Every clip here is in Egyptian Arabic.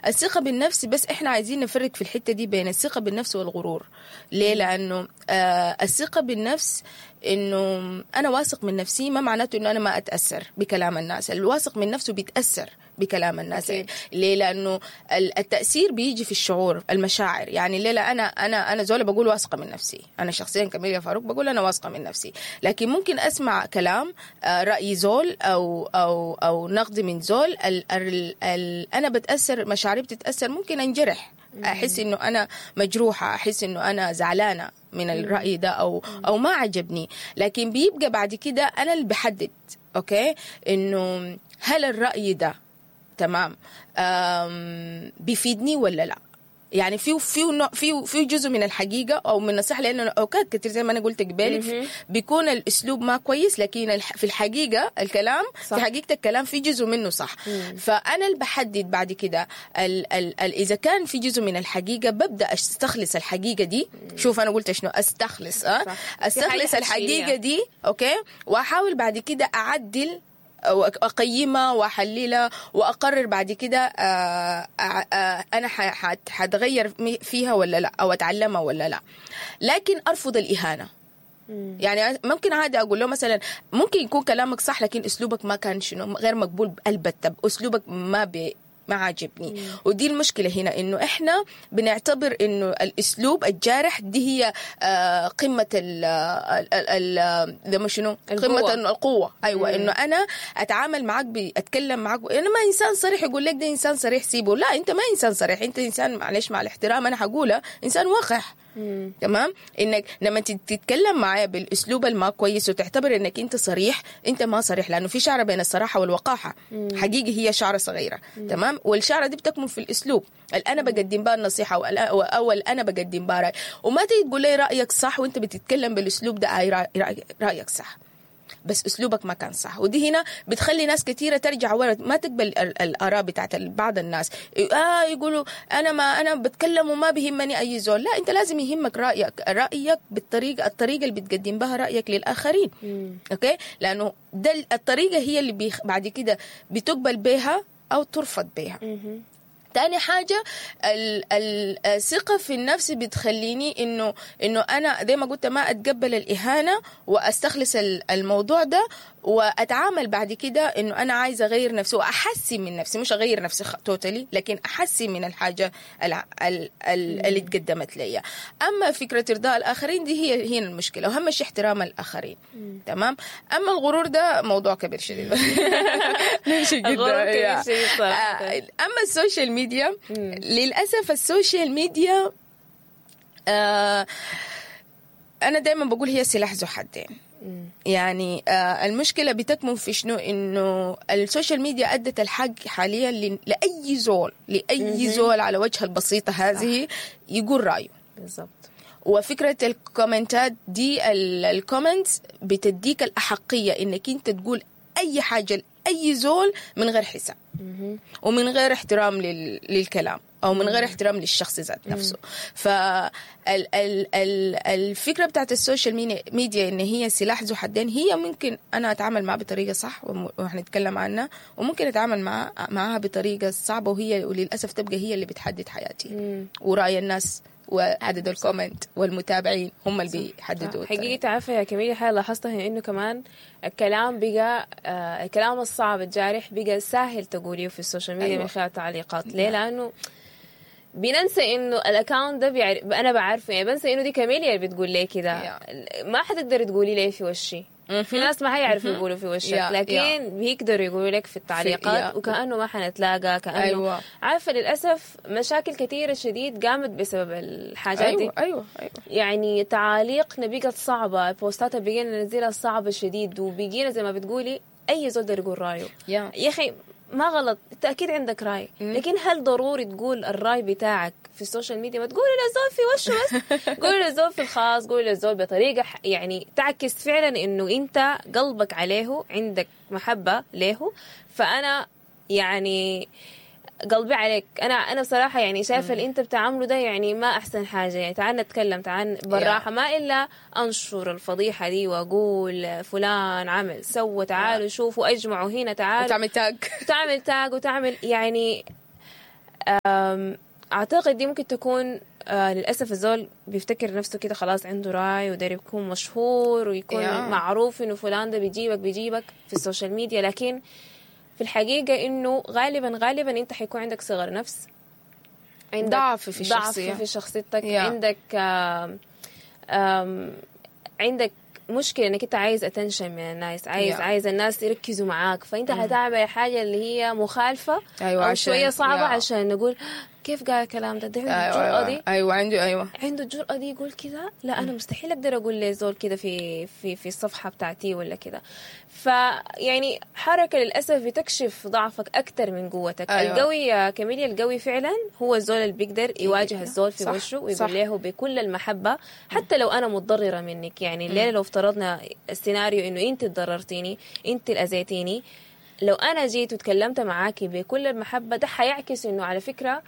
الثقه بالنفس بس احنا عايزين نفرق في الحته دي بين الثقه بالنفس والغرور ليه لانه آه الثقه بالنفس انه انا واثق من نفسي ما معناته انه انا ما اتاثر بكلام الناس الواثق من نفسه بيتاثر بكلام الناس أكيد. ليه لانه ال- التاثير بيجي في الشعور المشاعر يعني ليه لا انا انا انا زول بقول واثقه من نفسي انا شخصيا كميليا فاروق بقول انا واثقه من نفسي لكن ممكن اسمع كلام آه، راي زول او او او نقد من زول ال ال ال انا بتاثر مشاعري بتتاثر ممكن انجرح احس انه انا مجروحه احس انه انا زعلانه من الراي ده او او ما عجبني لكن بيبقى بعد كده انا اللي بحدد اوكي انه هل الراي ده تمام أم، بيفيدني ولا لا يعني في في نوع- في في جزء من الحقيقه او من النصيحه لانه اوقات كتير زي ما انا قلت قبل بيكون الاسلوب ما كويس لكن الح- في الحقيقه الكلام صح. في حقيقه الكلام في جزء منه صح فانا اللي بحدد بعد كده ال ال ال اذا كان في جزء من الحقيقه ببدا استخلص الحقيقه دي شوف انا قلت شنو استخلص اه صح. في استخلص حاجة الحقيقه حتشيليها. دي اوكي واحاول بعد كده اعدل أو اقيمها واحللها واقرر بعد كده آه، آه، آه، انا ح- حت- حتغير مي- فيها ولا لا او اتعلمها ولا لا لكن ارفض الاهانه يعني ممكن عادي اقول له مثلا ممكن يكون كلامك صح لكن اسلوبك ما كان شنو غير مقبول البتة اسلوبك ما بي ما عاجبني ودي المشكله هنا انه احنا بنعتبر انه الاسلوب الجارح دي هي آه، قمه ال ال ال ده مش شنو القوة. قمه القوه ايوه انه انا اتعامل معك ب- اتكلم معك ب- انا ما انسان صريح يقول لك ده انسان صريح سيبه لا انت ما انسان صريح انت انسان معلش مع الاحترام انا حقولها انسان وقح تمام انك لما تت- تتكلم معايا بالاسلوب الما كويس وتعتبر انك انت صريح انت ما صريح لانه في شعره بين الصراحه والوقاحه حقيقي هي شعره صغيره تمام والشعره دي بتكمن في الاسلوب ال انا بقدم بها النصيحه والأ- او ال انا بقدم بها راي وما تيجي تقول لي رايك صح وانت بتتكلم بالاسلوب ده اي رأي رأي رايك صح بس اسلوبك ما كان صح ودي هنا بتخلي ناس كثيره ترجع ورا ما تقبل ال- الاراء بتاعت ال- بعض الناس اه يقولوا انا ما انا بتكلم وما بيهمني اي زول لا انت لازم يهمك رايك رايك بالطريقه الطريقه اللي بتقدم بها رايك للاخرين اوكي لانه ده ال- الطريقه هي اللي بيخ بعد كده بتقبل بها او ترفض بها تاني حاجة ال- ال- الثقة في النفس بتخليني انه انه انا زي ما قلت ما اتقبل الاهانة واستخلص ال- الموضوع ده واتعامل بعد كده انه انا عايزة اغير نفسي واحسن من نفسي مش اغير نفسي توتالي لكن احسن من الحاجة ال- ال- ال- اللي تقدمت لي اما فكرة ارضاء الاخرين دي هي هي المشكلة واهم شيء احترام الاخرين تمام اما الغرور ده موضوع كبير شديد نمشي جدا الغرور كبير يا. شديد صراحة. آه، اما السوشيال ميديا للاسف السوشيال ميديا آه انا دائما بقول هي سلاح ذو حدين يعني آه المشكلة بتكمن في شنو انه السوشيال ميديا ادت الحق حاليا ل- لاي زول لاي زول على وجه البسيطة هذه يقول رأيه بالضبط وفكرة الكومنتات دي ال- الكومنتس بتديك الأحقية إنك أنت تقول أي حاجة لأي زول من غير حساب ومن غير احترام لل... للكلام او من غير احترام للشخص ذات نفسه فالفكره بتاعت السوشيال ميني- ميديا ان هي سلاح ذو حدين هي ممكن انا اتعامل معها بطريقه صح وم- وهنتكلم عنها وممكن اتعامل مع معها بطريقه صعبه وهي وللاسف تبقى هي اللي بتحدد حياتي وراي الناس وعدد الكومنت والمتابعين هم اللي بيحددوا حقيقة تعرفي يا كميلة حاجة لاحظتها هي انه كمان الكلام بقى آه الكلام الصعب الجارح بقى سهل تقوليه في السوشيال ميديا أيوة. من خلال التعليقات ليه؟ لانه بننسى انه الاكونت ده بيعرف انا بعرفه يعني بنسى انه دي كاميليا اللي بتقول لي كده ما حتقدر تقولي لي في وشي في ناس ما حيعرفوا يقولوا في وشك يا- لكن يا. بيقدروا يقولوا لك في التعليقات يا. وكانه ما حنتلاقى كانه أيوة. عارفه للاسف مشاكل كثيره شديد قامت بسبب الحاجات دي ايوه ايوه ايوه يعني تعاليقنا بقت صعبة البوستات اللي بقينا ننزلها صعبة شديد وبقينا زي ما بتقولي أي زول يقدر يقول رأيه يا. يا أخي ما غلط أنت أكيد عندك رأي لكن هل ضروري تقول الرأي بتاعك في السوشيال ميديا ما تقولي للزول في وشه بس قولي للزول في الخاص قولي للزول بطريقة ح- يعني تعكس فعلا إنه أنت قلبك عليه عندك محبة له فأنا يعني قلبي عليك انا انا بصراحه يعني شايفه اللي انت بتعمله ده يعني ما احسن حاجه يعني تعال نتكلم تعال بالراحه ما الا انشر الفضيحه دي واقول فلان عمل سوى تعالوا شوفوا اجمعوا هنا تعالوا وتعمل تاج وتعمل تاج وتعمل يعني أم، اعتقد دي ممكن تكون آه للاسف الزول بيفتكر نفسه كده خلاص عنده راي وداير يكون مشهور ويكون يا. معروف انه فلان ده بيجيبك بيجيبك في السوشيال ميديا لكن في الحقيقه انه غالبا غالبا انت حيكون عندك صغر نفس عندك ضعف في ضعف الشخصية. في شخصيتك يا. عندك آم آم عندك مشكلة انك انت عايز اتنشن من الناس عايز يا. عايز الناس يركزوا معاك فانت حتعمل حاجة اللي هي مخالفة أيوة، او عشان- شوية صعبة يا. عشان نقول كيف قال الكلام ده ده عنده ايوه الجرأة ايوه, دي أيوة عنده ايوه عنده الجرأة دي يقول كده لا أنا مستحيل أقدر أقول لزول كده في في في الصفحة بتاعتي ولا كده فيعني حركة للأسف بتكشف ضعفك أكتر من قوتك أيوة. القوي يا كاميليا القوي فعلا هو الزول اللي بيقدر يواجه الزول في صح، وشه صح. ويقول له بكل المحبة حتى لو أنا متضررة منك يعني الليلة لو افترضنا السيناريو إنه أنت تضررتيني أنت اللي أذيتيني لو أنا جيت وتكلمت معاكي بكل المحبة ده حيعكس إنه على فكرة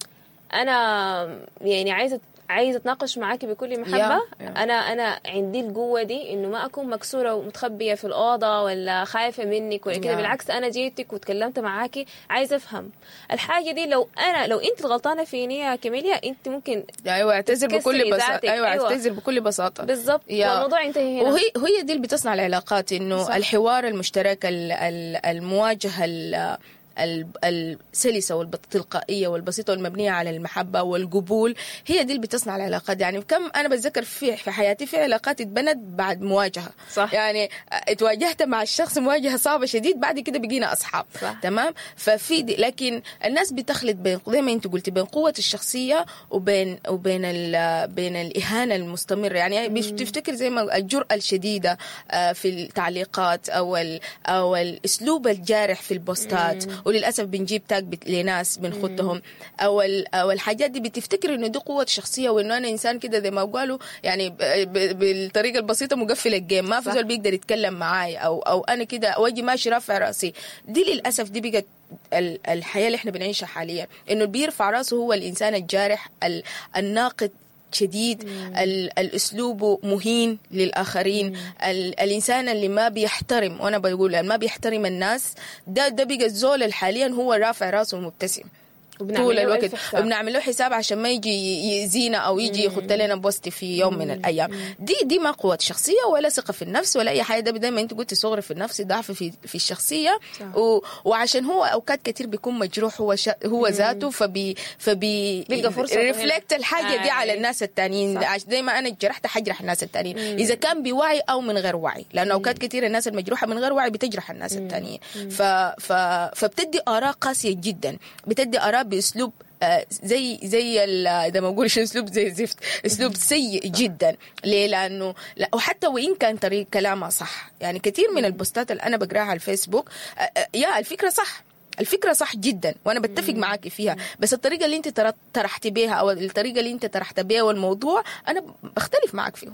انا يعني عايزه عايزه اتناقش معاكي بكل محبه يا- يا. انا انا عندي القوه دي انه ما اكون مكسوره ومتخبيه في الاوضه ولا خايفه منك ولا كده يا. بالعكس انا جيتك وتكلمت معاكي عايزه افهم الحاجه دي لو انا لو انت الغلطانه فيني يا كاميليا انت ممكن ايوه اعتذر تكسري بكل ذاتك. بساطه ايوه أيوة. اعتذر بكل بساطه بالضبط يا. والموضوع ينتهي هنا وهي هي دي اللي بتصنع العلاقات انه صح. الحوار المشترك ال- ال- المواجهه ال- ال- السلسه والتلقائيه والبسيطه والمبنيه على المحبه والقبول هي دي اللي بتصنع العلاقات يعني كم انا بتذكر في في حياتي في علاقات اتبنت بعد مواجهه صح. يعني اتواجهت مع الشخص مواجهه صعبه شديد بعد كده بقينا اصحاب صح. تمام ففي دي لكن الناس بتخلط بين زي ما انت قلتي بين قوه الشخصيه وبين وبين ال- بين الاهانه المستمره يعني مش بتفتكر زي ما الجرأه الشديده آه، في التعليقات او ال او الاسلوب الجارح في البوستات وللاسف بنجيب تاج بت- لناس بنخطهم او ال- او الحاجات دي بتفتكر انه دي قوه شخصيه وانه انا انسان كده زي ما قالوا يعني ب- ب- بالطريقه البسيطه مقفل الجيم ما في صح. زول بيقدر يتكلم معاي او او انا كده واجي ماشي رافع راسي دي للاسف دي بقت ال- الحياه اللي احنا بنعيشها حاليا انه اللي بيرفع راسه هو الانسان الجارح ال- الناقد شديد ال- الاسلوب مهين للاخرين ال- الانسان اللي ما بيحترم وانا بقول اللي ما بيحترم الناس ده ده بقى الزول حاليا هو رافع راسه ومبتسم وبنعمل طول له الوقت ألف حساب. وبنعمل له حساب عشان ما يجي يأذينا او يجي يخط لنا بوست في يوم من الايام دي دي ما قوه شخصيه ولا ثقه في النفس ولا اي حاجه ده زي ما انت قلتي صغر في النفس ضعف في في الشخصيه صح. و وعشان هو اوقات كتير بيكون مجروح هو شا هو ذاته فبي فبي بيلقى فرصة ريفلكت الحاجه دي آه. على الناس التانيين صح. عش- زي ما انا اتجرحت حجرح الناس التانيين اذا كان بوعي او من غير وعي لانه اوقات كتير الناس المجروحه من غير وعي بتجرح الناس التانيين ف ف فبتدي اراء قاسيه جدا بتدي اراء باسلوب آه، زي زي ال- اذا ما اقول شو اسلوب زي الزفت اسلوب سيء جدا ليه لانه لا وحتى وان كان طريق كلامها صح يعني كثير من البوستات اللي انا بقراها على الفيسبوك آه، آه، يا الفكره صح الفكره صح جدا وانا بتفق معاكي فيها بس الطريقه اللي انت تر- طرحتي بيها او الطريقه اللي انت طرحت بيها والموضوع انا بختلف معاك فيه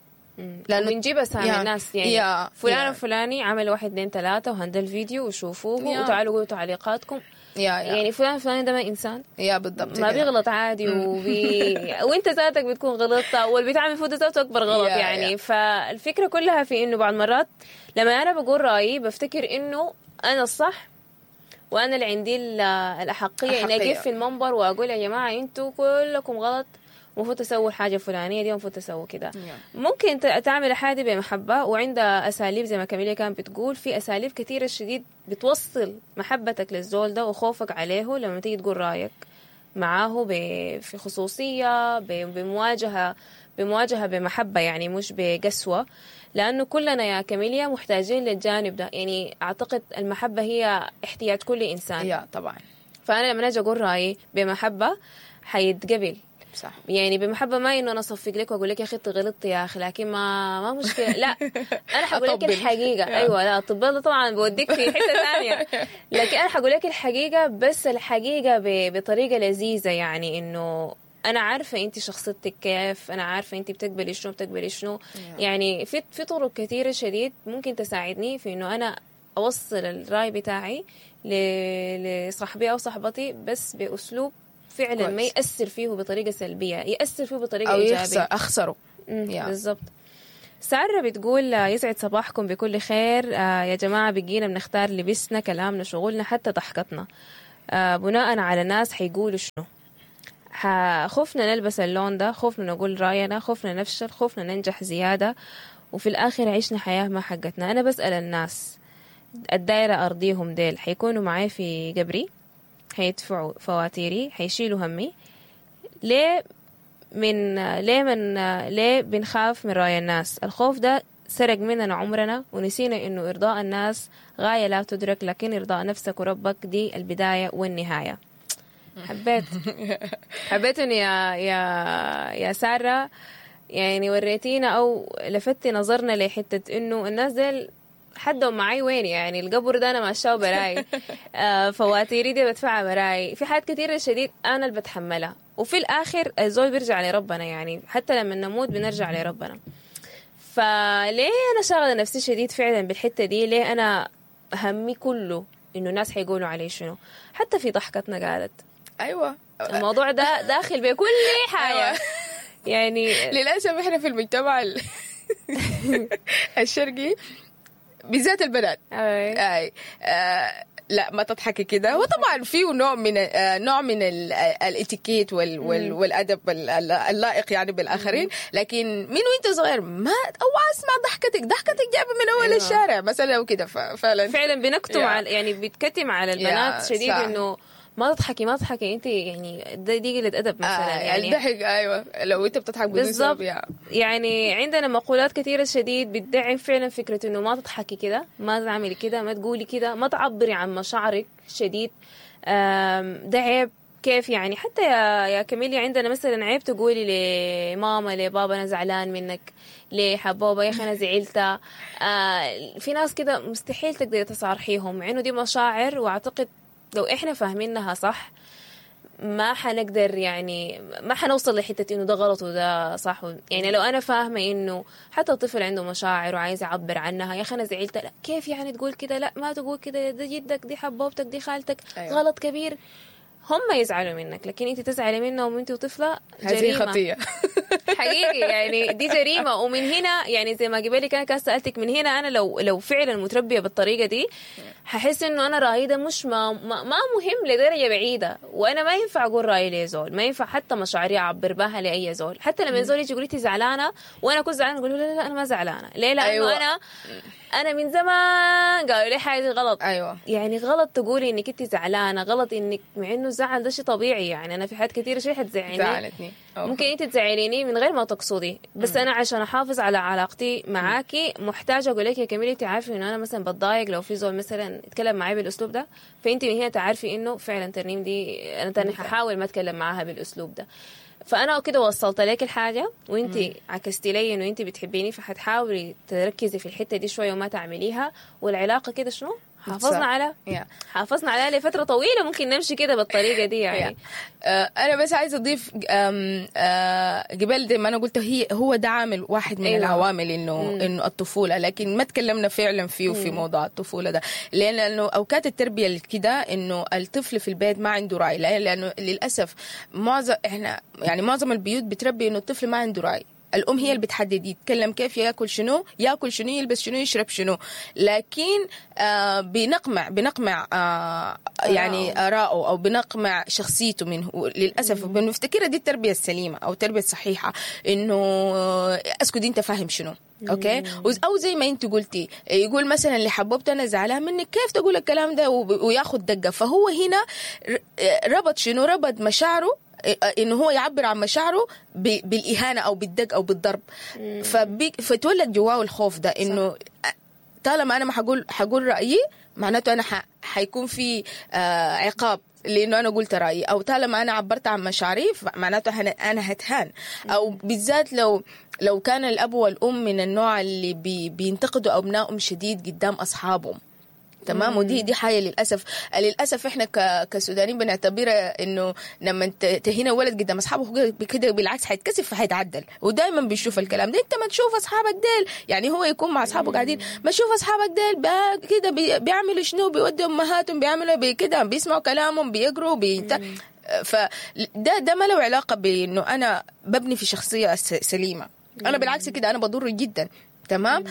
لانه بنجيب اسامي يا- الناس يعني يا- فلان يا. الفلاني عمل واحد اثنين ثلاثة وهندل الفيديو وشوفوه يا. وتعالوا قولوا تعليقاتكم يا يا, يعني فلان الفلاني ده ما انسان يا بالضبط ما كده. بيغلط عادي وبي... وانت ذاتك بتكون غلطت واللي بيتعمل فوق ده ذاته اكبر غلط يا- يعني يا. فالفكره كلها في انه بعض مرات لما انا بقول رايي بفتكر انه انا الصح وانا اللي عندي ال- الاحقيه اني أحقية. اقف في المنبر واقول يا جماعه انتوا كلكم غلط المفروض تسووا الحاجه الفلانيه دي المفروض تسووا كده ممكن ت- تعمل حاجه بمحبه وعندها اساليب زي ما كاميليا كانت بتقول في اساليب كثيره شديد بتوصل محبتك للزول ده وخوفك عليه لما تيجي تقول رايك معاه ب- في خصوصيه ب- بمواجهه بمواجهه بمحبه يعني مش بقسوه لانه كلنا يا كاميليا محتاجين للجانب ده يعني اعتقد المحبه هي احتياج كل انسان يا طبعا فانا لما اجي اقول رايي بمحبه حيتقبل صح يعني بمحبه ما انه انا اصفق لك واقول لك يا اخي انت غلطت يا اخي لكن ما ما مشكله لا انا حقول لك أطبل. الحقيقه ايوه لا الطبال ده طبعا بوديك في حته ثانيه لكن انا حقول لك الحقيقه بس الحقيقه ب- بطريقه لذيذه يعني انه انا عارفه انت شخصيتك كيف انا عارفه انت بتقبلي شنو بتقبلي شنو يعني في في طرق كثيره شديد ممكن تساعدني في انه انا اوصل الراي بتاعي ل- لصاحبي او صاحبتي بس باسلوب فعلا ما كويس. ياثر فيه بطريقه سلبيه ياثر فيه بطريقه او ايجابيه يخسر اخسره مم، يا. بالضبط سارة بتقول آه، يسعد صباحكم بكل خير آه، يا جماعة بقينا بنختار لبسنا كلامنا شغلنا حتى ضحكتنا آه بناء على ناس حيقولوا شنو ح- خوفنا نلبس اللون ده خوفنا نقول رأينا خوفنا نفشل خوفنا ننجح زيادة وفي الآخر عشنا حياة ما حقتنا أنا بسأل الناس الدايرة أرضيهم ديل حيكونوا معي في قبري حيدفعوا فواتيري حيشيلوا همي ليه من ليه من ليه بنخاف من رأي الناس الخوف ده سرق مننا عمرنا ونسينا انه ارضاء الناس غاية لا تدرك لكن ارضاء نفسك وربك دي البداية والنهاية حبيت حبيت انه يا يا يا سارة يعني وريتينا او لفتي نظرنا لحتة انه الناس ديل حدوا معي وين يعني القبر ده انا ماشاه براي آه فواتيري دي بدفعها براي في حاجات كثيره شديد انا اللي بتحملها وفي الاخر الزول بيرجع لربنا يعني حتى لما نموت بنرجع لربنا فليه انا شاغله نفسي شديد فعلا بالحته دي ليه انا همي كله انه الناس حيقولوا علي شنو حتى في ضحكتنا قالت ايوه الموضوع ده داخل بكل حاجه أيوة. يعني للاسف احنا في المجتمع ال- الشرقي بالذات البنات أي. اي آه لا ما تضحكي كده وطبعا فيه نوع من آه نوع من ال- آه، الاتيكيت وال وال والادب ال- ال- اللائق يعني بالاخرين لكن من وانت صغير ما او اسمع ضحكتك ضحكتك جايبه من اول أيوة. الشارع مثلا وكده ففعلا فعلا بنكتم يا. على يعني بيتكتم على البنات يا، شديد صح. انه ما تضحكي ما تضحكي انت يعني ده دي قله ادب مثلا آه يعني الضحك ايوه لو انت بتضحك بدون بالضبط سبب يا. يعني عندنا مقولات كثيرة شديد بتدعم فعلا فكرة انه ما تضحكي كده ما تعملي كده ما تقولي كده ما تعبري عن مشاعرك شديد آم، ده عيب كيف يعني حتى يا يا كاميليا عندنا مثلا عيب تقولي لماما لبابا انا زعلان منك ليه حبوبه يا اخي انا زعلت آه في ناس كده مستحيل تقدري تصارحيهم مع انه دي مشاعر واعتقد لو احنا فاهمينها صح ما حنقدر يعني ما حنوصل لحته انه ده غلط وده صح يعني لو انا فاهمه انه حتى الطفل عنده مشاعر وعايز يعبر عنها يا اخي انا زعلت لا كيف يعني تقول كده لا ما تقول كده ده جدك دي حبوبتك دي خالتك أيوة. غلط كبير هم يزعلوا منك لكن انت تزعلي منهم وانت طفله هذه جريمه خطيه حقيقي يعني دي جريمه ومن هنا يعني زي ما قبل كان كان سالتك من هنا انا لو لو فعلا متربيه بالطريقه دي ححس انه انا رايي ده مش ما, ما, ما مهم لدرجه بعيده وانا ما ينفع اقول رايي لزول ما ينفع حتى مشاعري اعبر بها لاي زول حتى لما زول يجي يقول لي زعلانه وانا كنت زعلانه اقول له لا لا انا ما زعلانه ليه لانه أيوة. انا انا من زمان قالوا لي حاجه غلط ايوه يعني غلط تقولي انك انت زعلانه غلط انك مع انه الزعل ده شيء طبيعي يعني انا في حاجات كثيره شيء حتزعلني زعلتني أوه. ممكن انت تزعليني من غير ما تقصدي بس انا عشان احافظ على علاقتي معاكي محتاجه اقول لك يا كميلي انت عارفه انه انا مثلا بتضايق لو في زول مثلا يتكلم معي بالاسلوب ده فانت من هنا تعرفي انه فعلا ترنيم دي انا تاني ححاول ما اتكلم معاها بالاسلوب ده فانا كده وصلت لك الحاجه وانت عكستي لي انه انت بتحبيني فحتحاولي تركزي في الحته دي شويه وما تعمليها والعلاقه كده شنو حافظنا صح. على يا. حافظنا عليها لفتره طويله ممكن نمشي كده بالطريقه دي يعني آه، انا بس عايزه اضيف آم، آه، قبل زي ما انا قلت هي هو ده عامل واحد من أيوة. أيوة. العوامل انه انه الطفوله لكن ما تكلمنا فعلا فيه في موضوع الطفوله ده لان لانه اوقات التربيه كده انه الطفل في البيت ما عنده راي لأن- لانه للاسف معظم احنا يعني معظم البيوت بتربي انه الطفل ما عنده راي الام هي اللي بتحدد يتكلم كيف ياكل شنو ياكل شنو يلبس شنو يشرب شنو لكن آه بنقمع بنقمع آه يعني آراءه أو بنقمع شخصيته منه للأسف بنفتكرها دي التربية السليمة أو التربية الصحيحة إنه أسكت أنت فاهم شنو اوكي او زي ما انت قلتي يقول مثلا اللي حببته انا زعلان منك كيف تقول الكلام ده وب- وياخد دقه فهو هنا ر- ربط شنو ربط مشاعره انه هو يعبر عن مشاعره ب- بالاهانه او بالدق او بالضرب فبي فتولد جواه الخوف ده انه طالما انا ما حقول حقول رايي معناته انا ح... حيكون في آه عقاب لانه انا قلت رايي او طالما انا عبرت عن مشاعري معناته انا انا هتهان او بالذات لو لو كان الاب والام من النوع اللي بي بينتقدوا ابنائهم شديد قدام اصحابهم تمام ودي دي حاجه للاسف للاسف احنا ك... كسودانيين بنعتبرها انه لما ت- تهينا ولد قدام اصحابه كده بالعكس حيتكسف فحيتعدل ودائما بنشوف الكلام ده انت ما تشوف اصحابك ديل يعني هو يكون مع اصحابه قاعدين ما تشوف اصحابك ديل بقى كده بي... بيعملوا شنو بيودوا امهاتهم بيعملوا بي كده بيسمعوا كلامهم بيقروا بيت... فده ده ما له علاقه بانه انا ببني في شخصيه س- سليمه انا بالعكس كده انا بضر جدا تمام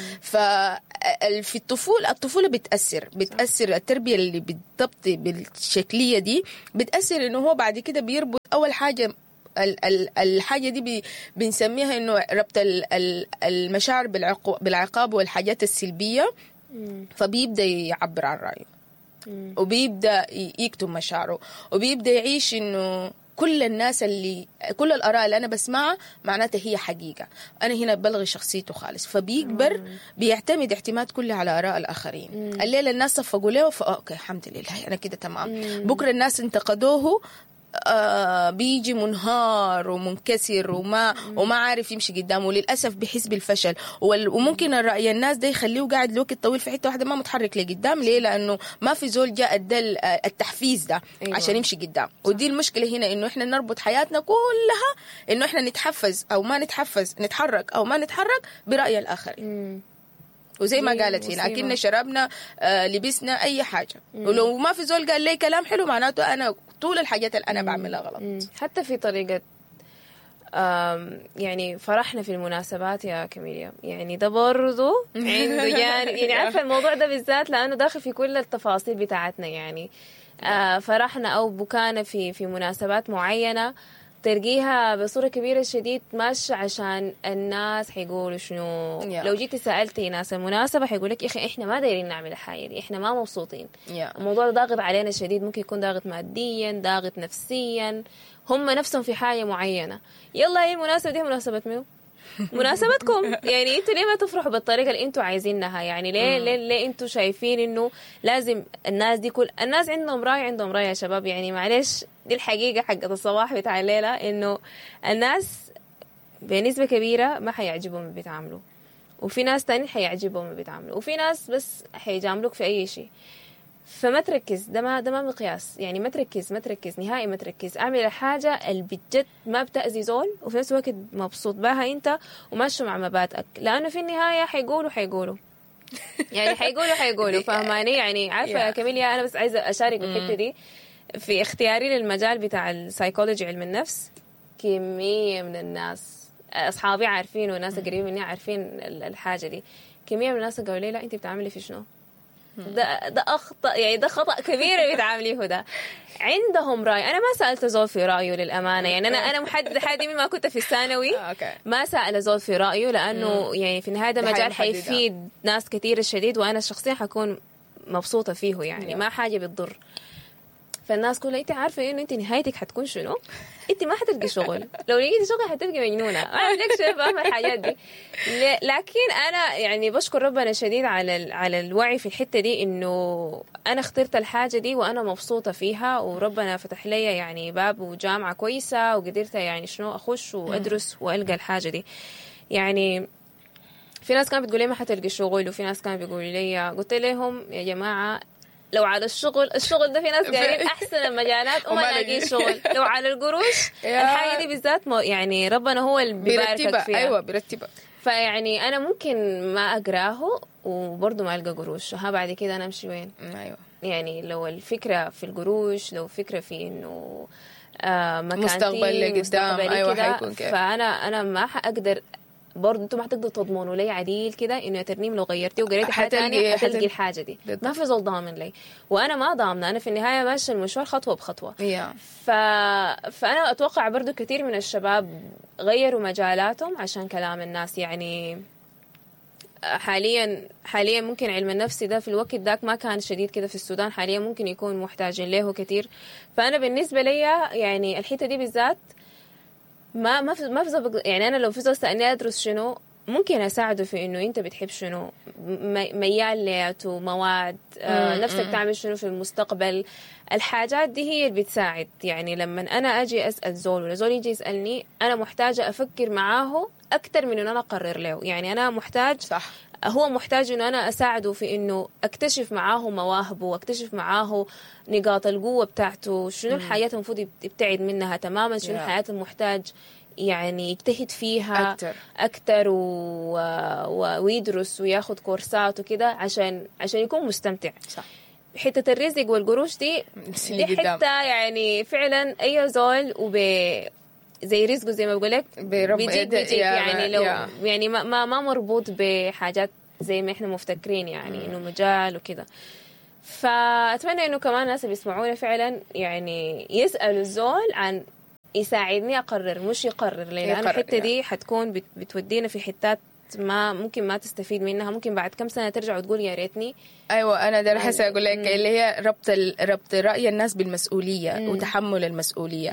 ففي الطفولة الطفولة بتأثر بتأثر التربية اللي بالضبط بالشكلية دي بتأثر انه هو بعد كده بيربط اول حاجة ال- ال- الحاجة دي بي- بنسميها انه ربط ال- ال- المشاعر بالعقو- بالعقاب والحاجات السلبية فبيبدأ يعبر عن رأيه وبيبدا ي- يكتم مشاعره وبيبدا يعيش انه كل الناس اللي كل الاراء اللي انا بسمعها معناتها هي حقيقه انا هنا بلغي شخصيته خالص فبيكبر بيعتمد اعتماد كله على اراء الاخرين الليله الناس صفقوا له فاوكي الحمد لله انا كده تمام بكره الناس انتقدوه آه بيجي منهار ومنكسر وما وما عارف يمشي قدامه للاسف بيحس بالفشل وال- وممكن الراي الناس ده يخليه قاعد لوقت طويل في حته واحده ما متحرك لقدام ليه لانه ما في زول جاء ادى ال- آه، التحفيز ده أيوة. أيوة. عشان يمشي قدام ودي المشكله هنا انه احنا نربط حياتنا كلها انه احنا نتحفز او ما نتحفز نتحرك او ما نتحرك براي الاخرين وزي ما دي قالت هي مصيبة. لكن شربنا آه لبسنا اي حاجه ولو ما في زول قال لي كلام حلو معناته انا طول الحاجات اللي انا بعملها غلط مم. حتى في طريقة آم، يعني فرحنا في المناسبات يا كاميليا يعني ده برضو عنده جانب يعني عارفة الموضوع ده بالذات لأنه داخل في كل التفاصيل بتاعتنا يعني آه، فرحنا أو بكانا في في مناسبات معينة تلقيها بصورة كبيرة شديد ماشية عشان الناس حيقولوا شنو Yeah. لو جيتي سألتي ناس المناسبة حيقول لك يا أخي إحنا ما دايرين نعمل الحاجة دي إحنا ما مبسوطين يا. الموضوع ده ضاغط علينا شديد ممكن يكون ضاغط ماديا ضاغط نفسيا هم نفسهم في حاجة معينة يلا هي المناسبة دي مناسبة ميو مناسبتكم يعني انتوا ليه ما تفرحوا بالطريقه اللي انتوا عايزينها يعني ليه ليه ليه انتوا شايفين انه لازم الناس دي كل الناس عندهم راي عندهم راي يا شباب يعني معلش دي الحقيقه حقت الصباح بتاع الليله انه الناس بنسبه كبيره ما حيعجبهم اللي بيتعاملوا وفي ناس تاني حيعجبهم اللي بيتعاملوا وفي ناس بس حيجاملوك في اي شيء فما تركز ده ما ده ما مقياس يعني ما تركز ما تركز نهائي ما تركز اعمل الحاجه اللي بجد ما بتاذي زول وفي نفس الوقت مبسوط بها انت وماشي مع مبادئك لانه في النهايه حيقولوا حيقولوا يعني حيقولوا حيقولوا فاهماني يعني عارفه يا Yeah. كاميليا انا بس عايزه اشارك الحته دي في اختياري للمجال بتاع السايكولوجي علم النفس كميه من الناس اصحابي عارفين وناس قريبين مني عارفين ال- الحاجه دي كميه من الناس قالوا لي لا انت بتعملي في شنو ده ده اخطا يعني ده خطا كبير اللي بتعامليه ده عندهم راي انا ما سالت زول في رايه للامانه يعني انا انا محدد حادي من ما كنت في الثانوي آه، أوكي. ما سأل زول في رأيه لأنه يعني في النهاية ده دي حاجة مجال محددة. حيفيد ناس كثير الشديد وأنا شخصيا حكون مبسوطة فيه يعني Yeah. ما حاجة بتضر فالناس كلها انت عارفه انه انت نهايتك حتكون شنو؟ انت ما حتلقي شغل، لو لقيتي شغل حتبقي مجنونه، ما عندك شيء فاهمه الحاجات دي. ل- لكن انا يعني بشكر ربنا شديد على ال- على الوعي في الحته دي انه انا اخترت الحاجه دي وانا مبسوطه فيها وربنا فتح لي يعني باب وجامعه كويسه وقدرت يعني شنو اخش وادرس والقى الحاجه دي. يعني في ناس كانت بتقول لي ما حتلقي شغل وفي ناس كانوا بيقولوا لي قلت لهم يا جماعه لو على الشغل الشغل ده في ناس قاعدين احسن المجالات وما وما لاقيين لاقيين. شغل لو على القروش يا. الحاجه دي بالذات مو- يعني ربنا هو اللي بيباركك برتبها فيها ايوه برتبها فيعني انا ممكن ما اقراه وبرضه ما القى قروش ها بعد كده انا امشي وين مم، ايوه يعني لو الفكرة في القروش لو فكرة في انه آه مكانتي مستقبل لقدام، مستقبلي أيوة، كده، حيكون كيف. فانا انا ما حاقدر برضه انتم ما حتقدروا تضمنوا لي عديل كده انه يا ترنيم لو غيرتي وقريتي حاجه حتلقي- ثانيه حتل- حتلقي الحاجه دي بالضبط. ما في زول ضامن لي وانا ما ضامنه انا في النهايه ماشيه المشوار خطوه بخطوه يا ف... فأنا أتوقع برضو كثير من الشباب غيروا مجالاتهم عشان كلام الناس يعني حاليا حاليا ممكن علم النفس ده في الوقت ذاك ما كان شديد كده في السودان حاليا ممكن يكون محتاجين له كثير فأنا بالنسبة لي يعني الحتة دي بالذات ما ما في ما في زبق يعني انا لو في زول سالني ادرس شنو ممكن اساعده في انه انت بتحب شنو م- ميال لياته مواد آه مم، نفسك مم. تعمل شنو في المستقبل الحاجات دي هي اللي بتساعد يعني لما انا اجي اسال زول ولا زول يجي يسالني انا محتاجه افكر معاه اكثر من انه انا اقرر له يعني انا محتاج صح هو محتاج انه انا اساعده في انه اكتشف معاه مواهبه واكتشف معاه نقاط القوه بتاعته شنو الحاجات المفروض يب- يبتعد منها تماما شنو Yeah. الحاجات المحتاج يعني يجتهد فيها أكتر. اكتر و... و... ويدرس وياخد كورسات وكده عشان عشان يكون مستمتع صح حته الرزق والقروش دي بس دي اللي قدام. حته يعني فعلا اي زول وب زي رزقه زي ما بقول لك برب- بيجيك ده- بيجيك يا- يعني لو يا. يعني ما ما ما مربوط بحاجات زي ما احنا مفتكرين يعني انه مجال وكده فاتمنى انه كمان الناس اللي بيسمعونا فعلا يعني يسالوا الزول عن يساعدني اقرر مش يقرر لي لان يقرر، الحته يا. دي حتكون بت- بتودينا في حتات ما ممكن ما تستفيد منها ممكن بعد كم سنه ترجع وتقول يا ريتني ايوه انا ده هسه اقول لك اللي هي ربط ال- ربط راي الناس بالمسؤوليه وتحمل المسؤوليه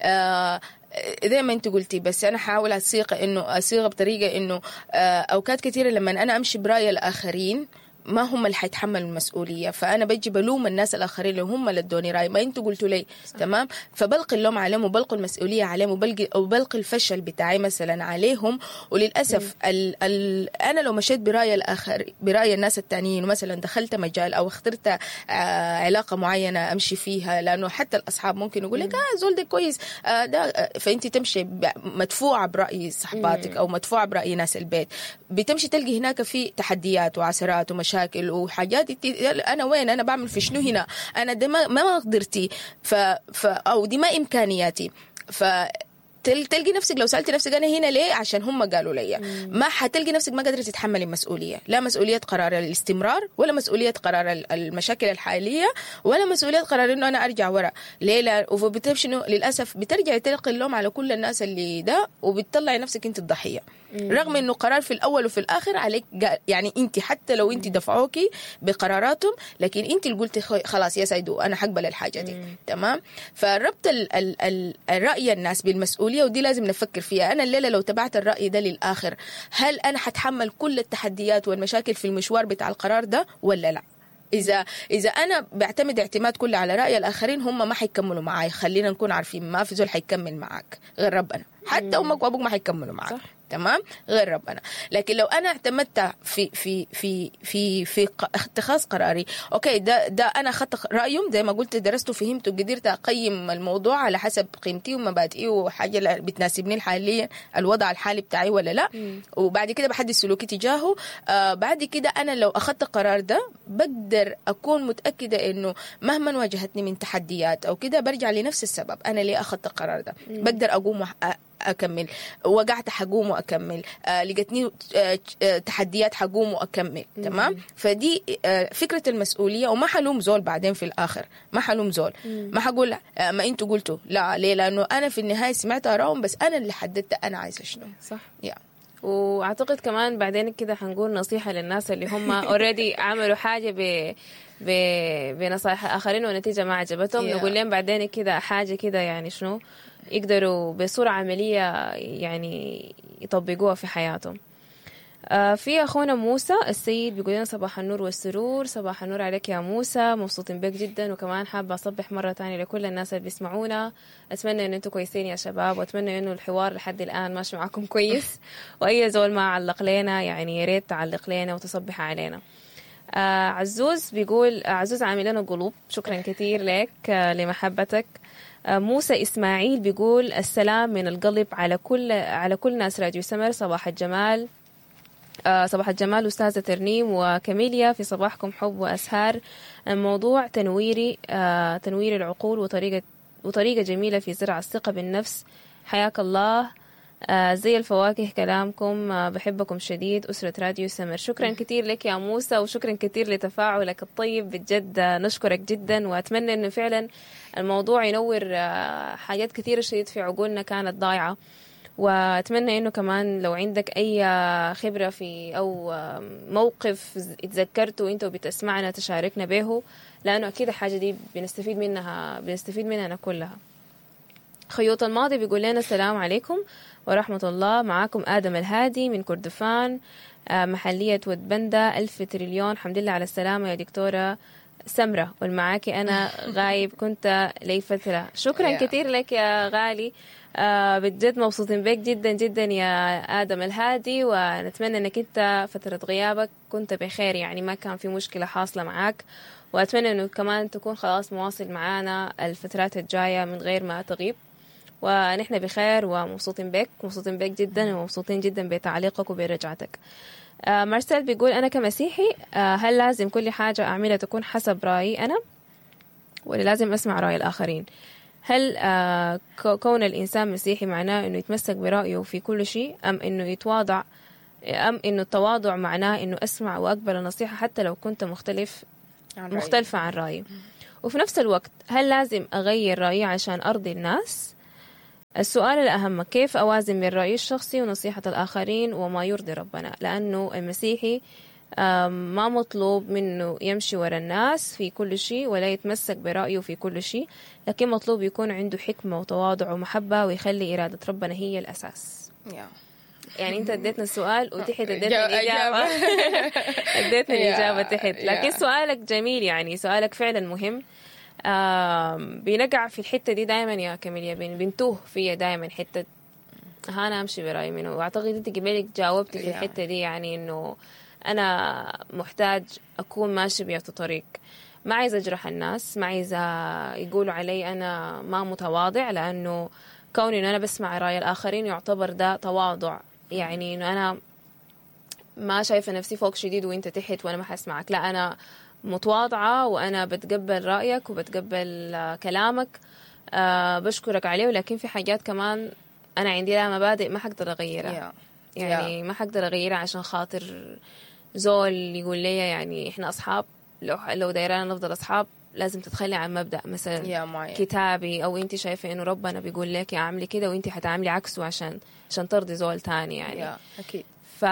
آه زي ما انت قلتي بس انا حاول اصيغ انه اصيغ بطريقه انه آه اوقات كثيره لما انا امشي براي الاخرين ما هم اللي حيتحملوا المسؤوليه فانا بجي بلوم الناس الاخرين اللي هم اللي ادوني راي ما انتوا قلتوا لي تمام فبلقي اللوم عليهم وبلقي المسؤوليه عليهم وبلقي وبلقي الفشل بتاعي مثلا عليهم وللاسف ال ال انا لو مشيت براي الاخر براي الناس التانيين ومثلا دخلت مجال او اخترت آه علاقه معينه امشي فيها لانه حتى الاصحاب ممكن يقول لك اه زول ده كويس آه ده آه فانت تمشي ب- مدفوعه براي صحباتك او مدفوعه براي ناس البيت بتمشي تلقي هناك في تحديات وعثرات ومشاكل وحاجات انت انا وين انا بعمل في شنو هنا انا ده ما ما قدرتي ف, ف او دي ما امكانياتي ف تل- تلقي نفسك لو سالتي نفسك انا هنا ليه عشان هم قالوا لي ما حتلقي نفسك ما قادره تتحملي المسؤوليه لا مسؤوليه قرار الاستمرار ولا مسؤوليه قرار ال- المشاكل الحاليه ولا مسؤوليه قرار انه انا ارجع ورا ليه لا وبتبقى شنو للاسف بترجعي تلقي اللوم على كل الناس اللي ده وبتطلعي نفسك انت الضحيه رغم انه قرار في الاول وفي الاخر عليك قا- يعني انت حتى لو انت دفعوكي بقراراتهم لكن انت اللي قلتي خ- خلاص يا سيدو انا حقبل الحاجه دي تمام فربط ال ال ال الراي الناس بالمسؤوليه ودي لازم نفكر فيها انا الليله لو تبعت الراي ده للاخر هل انا حتحمل كل التحديات والمشاكل في المشوار بتاع القرار ده ولا لا اذا اذا انا بعتمد اعتماد كلي على راي الاخرين هم ما حيكملوا معاي خلينا نكون عارفين ما في زول حيكمل معاك غير ربنا حتى امك وابوك ما حيكملوا معاك صح. تمام غير ربنا لكن لو انا اعتمدت في في في في في ق- اتخاذ قراري اوكي ده ده انا اخذت رايهم زي ما قلت درست وفهمت وقدرت اقيم الموضوع على حسب قيمتي ومبادئي وحاجه اللي بتناسبني حاليا الوضع الحالي بتاعي ولا لا وبعد كده بحدد سلوكي تجاهه آه بعد كده انا لو اخذت القرار ده بقدر اكون متاكده انه مهما واجهتني من تحديات او كده برجع لنفس السبب انا ليه اخذت القرار ده بقدر اقوم وأ- اكمل وقعت حقوم واكمل آه لقيتني آه آه، تحديات حقوم واكمل تمام فدي آه فكره المسؤوليه وما حلوم زول بعدين في الاخر ما حلوم زول ما حقول آه ما انتوا قلتوا لا ليه لانه انا في النهايه سمعت اراهم بس انا اللي حددت انا عايزه شنو صح يا واعتقد كمان بعدين كده حنقول نصيحه للناس اللي هم اوريدي عملوا حاجه ب ب بنصائح اخرين والنتيجه ما عجبتهم Yeah. نقول لهم بعدين كده حاجه كده يعني شنو يقدروا بصوره عمليه يعني يطبقوها في حياتهم آه، في اخونا موسى السيد بيقول لنا صباح النور والسرور صباح النور عليك يا موسى مبسوطين بك جدا وكمان حابه اصبح مره تانية لكل الناس اللي بيسمعونا اتمنى ان انتم كويسين يا شباب واتمنى انه الحوار لحد الان ماشي معاكم كويس واي زول ما علق لنا يعني يا ريت تعلق لنا وتصبح علينا آه عزوز بيقول آه عزوز عامل لنا قلوب شكرا كثير لك آه لمحبتك آه موسى اسماعيل بيقول السلام من القلب على كل على كل ناس راديو سمر صباح الجمال آه، صباح الجمال أستاذة ترنيم وكاميليا في صباحكم حب وأسهار الموضوع تنويري آه، تنوير العقول وطريقة وطريقة جميلة في زرع الثقة بالنفس حياك الله آه، زي الفواكه كلامكم آه، بحبكم شديد أسرة راديو سمر شكرا كثير لك يا موسى وشكرا كثير لتفاعلك الطيب بجد آه، نشكرك جدا وأتمنى أنه فعلا الموضوع ينور آه، حاجات كثيرة شديد في عقولنا كانت ضايعة واتمنى انه كمان لو عندك اي خبره في او موقف اتذكرته انت وبتسمعنا تشاركنا به لانه اكيد الحاجه دي بنستفيد منها بنستفيد منها كلها خيوط الماضي بيقول لنا السلام عليكم ورحمة الله معاكم آدم الهادي من كردفان آه، محلية ودبندة ألف تريليون الحمد لله على السلامة يا دكتورة سمرة والمعاكي أنا غايب كنت لي فترة شكرا يا. كثير لك يا غالي آه بجد مبسوطين بك جدا جدا يا آدم الهادي ونتمنى أنك أنت فترة غيابك كنت بخير يعني ما كان في مشكلة حاصلة معاك وأتمنى أنه كمان تكون خلاص مواصل معانا الفترات الجاية من غير ما تغيب ونحن بخير ومبسوطين بك مبسوطين بك جدا ومبسوطين جدا بتعليقك وبرجعتك آه مارسيل بيقول أنا كمسيحي آه هل لازم كل حاجة أعملها تكون حسب رأيي أنا ولا لازم أسمع رأي الآخرين هل آه كو- كون الإنسان مسيحي معناه إنه يتمسك برأيه في كل شيء أم إنه يتواضع أم إنه التواضع معناه إنه أسمع وأقبل النصيحة حتى لو كنت مختلف عن رأيي. مختلفة عن رأيي وفي نفس الوقت هل لازم أغير رأيي عشان أرضي الناس؟ السؤال الأهم كيف أوازن بين رأيي الشخصي ونصيحة الآخرين وما يرضي ربنا لأنه المسيحي آم، ما مطلوب منه يمشي ورا الناس في كل شيء ولا يتمسك برأيه في كل شيء لكن مطلوب يكون عنده حكمة وتواضع ومحبة ويخلي إرادة ربنا هي الأساس يا. يعني أنت اديتنا السؤال وتحت اديتنا جا- الإجابة اديتنا يا- الإجابة تحت لكن يا. سؤالك جميل يعني سؤالك فعلا مهم آم، بنقع في الحتة دي دائما يا كاميليا بن- بنتوه فيها دائما حتة ها أنا أمشي برأيي منه وأعتقد أنت قبلك جاوبتي في يا. الحتة دي يعني إنه أنا محتاج أكون ماشي بهذا الطريق ما عايزة أجرح الناس ما عايزة يقولوا علي أنا ما متواضع لأنه كوني إنه أنا بسمع رأي الآخرين يعتبر ده تواضع يعني إنه أنا ما شايفة نفسي فوق شديد وانت تحت وانا ما حسمعك لا انا متواضعة وانا بتقبل رأيك وبتقبل آه، كلامك آه بشكرك عليه ولكن في حاجات كمان انا عندي لها مبادئ ما حقدر اغيرها يا. يعني ما حقدر اغيرها عشان خاطر زول يقول لي يعني احنا اصحاب لو لو دايرانا نفضل اصحاب لازم تتخلي عن مبدأ مثلا يا معين كتابي او انت شايفه انه ربنا بيقول لك اعملي كده وانت حتعملي عكسه عشان عشان ترضي زول تاني يعني يا اكيد ف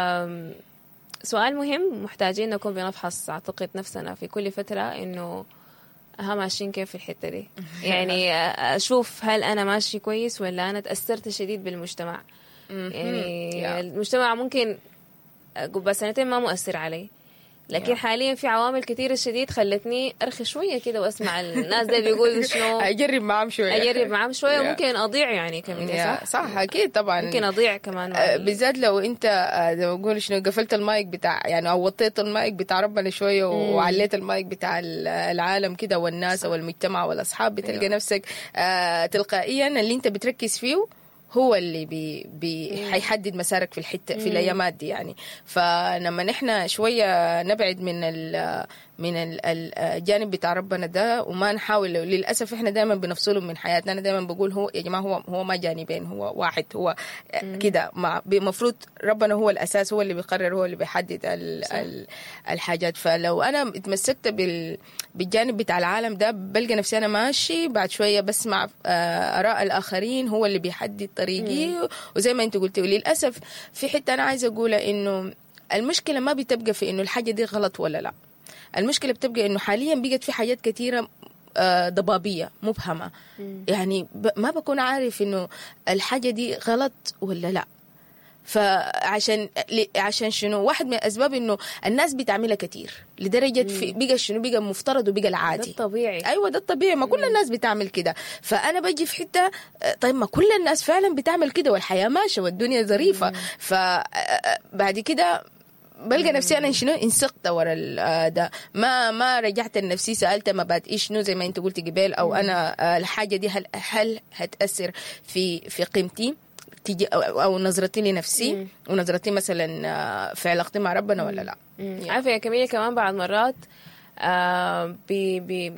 سؤال مهم محتاجين نكون بنفحص اعتقد نفسنا في كل فتره انه ها ماشيين كيف في الحته دي يعني اشوف هل انا ماشي كويس ولا انا تاثرت شديد بالمجتمع يعني يا. المجتمع ممكن قبل سنتين ما مؤثر علي لكن يا. حاليا في عوامل كثيرة شديد خلتني ارخي شويه كده واسمع الناس دي بيقولوا شنو اجرب معاهم شويه اجرب معاهم شويه يا. ممكن اضيع يعني كمان يا، صح صح اكيد طبعا ممكن اضيع كمان مع آه، ال- بالذات لو انت آه، زي ما بقول شنو قفلت المايك بتاع يعني او وطيت المايك بتاع ربنا شويه وعليت المايك بتاع ال- العالم كده والناس او المجتمع والاصحاب بتلقى أيوة. نفسك آه، تلقائيا اللي انت بتركز فيه هو اللي بي بي حيحدد مسارك في الحته في الايامات دي يعني فلما نحن شويه نبعد من ال من ال- ال- الجانب بتاع ربنا ده وما نحاول للاسف احنا دائما بنفصله من حياتنا انا دائما بقول هو يا جماعه هو هو ما جانبين هو واحد هو كده مع المفروض ربنا هو الاساس هو اللي بيقرر هو اللي بيحدد ال ال الحاجات فلو انا اتمسكت بال بالجانب بتاع العالم ده بلقى نفسي انا ماشي بعد شويه بسمع آه، اراء الاخرين هو اللي بيحدد طريقي وزي ما انت قلتي وللاسف في حته انا عايزه اقولها انه المشكله ما بتبقى في انه الحاجه دي غلط ولا لا المشكله بتبقى انه حاليا بقت في حاجات كثيره آه، ضبابيه مبهمه يعني ب- ما بكون عارف انه الحاجه دي غلط ولا لا فعشان ل- عشان شنو واحد من الاسباب انه الناس بتعملها كتير لدرجه في بقى شنو بقى مفترض وبقى ده العادي الطبيعي ايوه ده الطبيعي ما كل الناس بتعمل كده فانا بجي في حته آه، طيب ما كل الناس فعلا بتعمل كده والحياه ماشيه والدنيا ظريفه فبعد كده بلقى نفسي انا شنو انسقت ورا ال- آه، ده ما ما رجعت لنفسي سالت مبادئي شنو زي ما انت قلتي قبل او انا آه، الحاجه دي هل هل هتاثر في في قيمتي تيجي او, أو نظرتي لنفسي ونظرتي مثلا آه، في علاقتي مع ربنا ولا لا مم. عارفه يا كمية كمان بعض مرات آه بي بي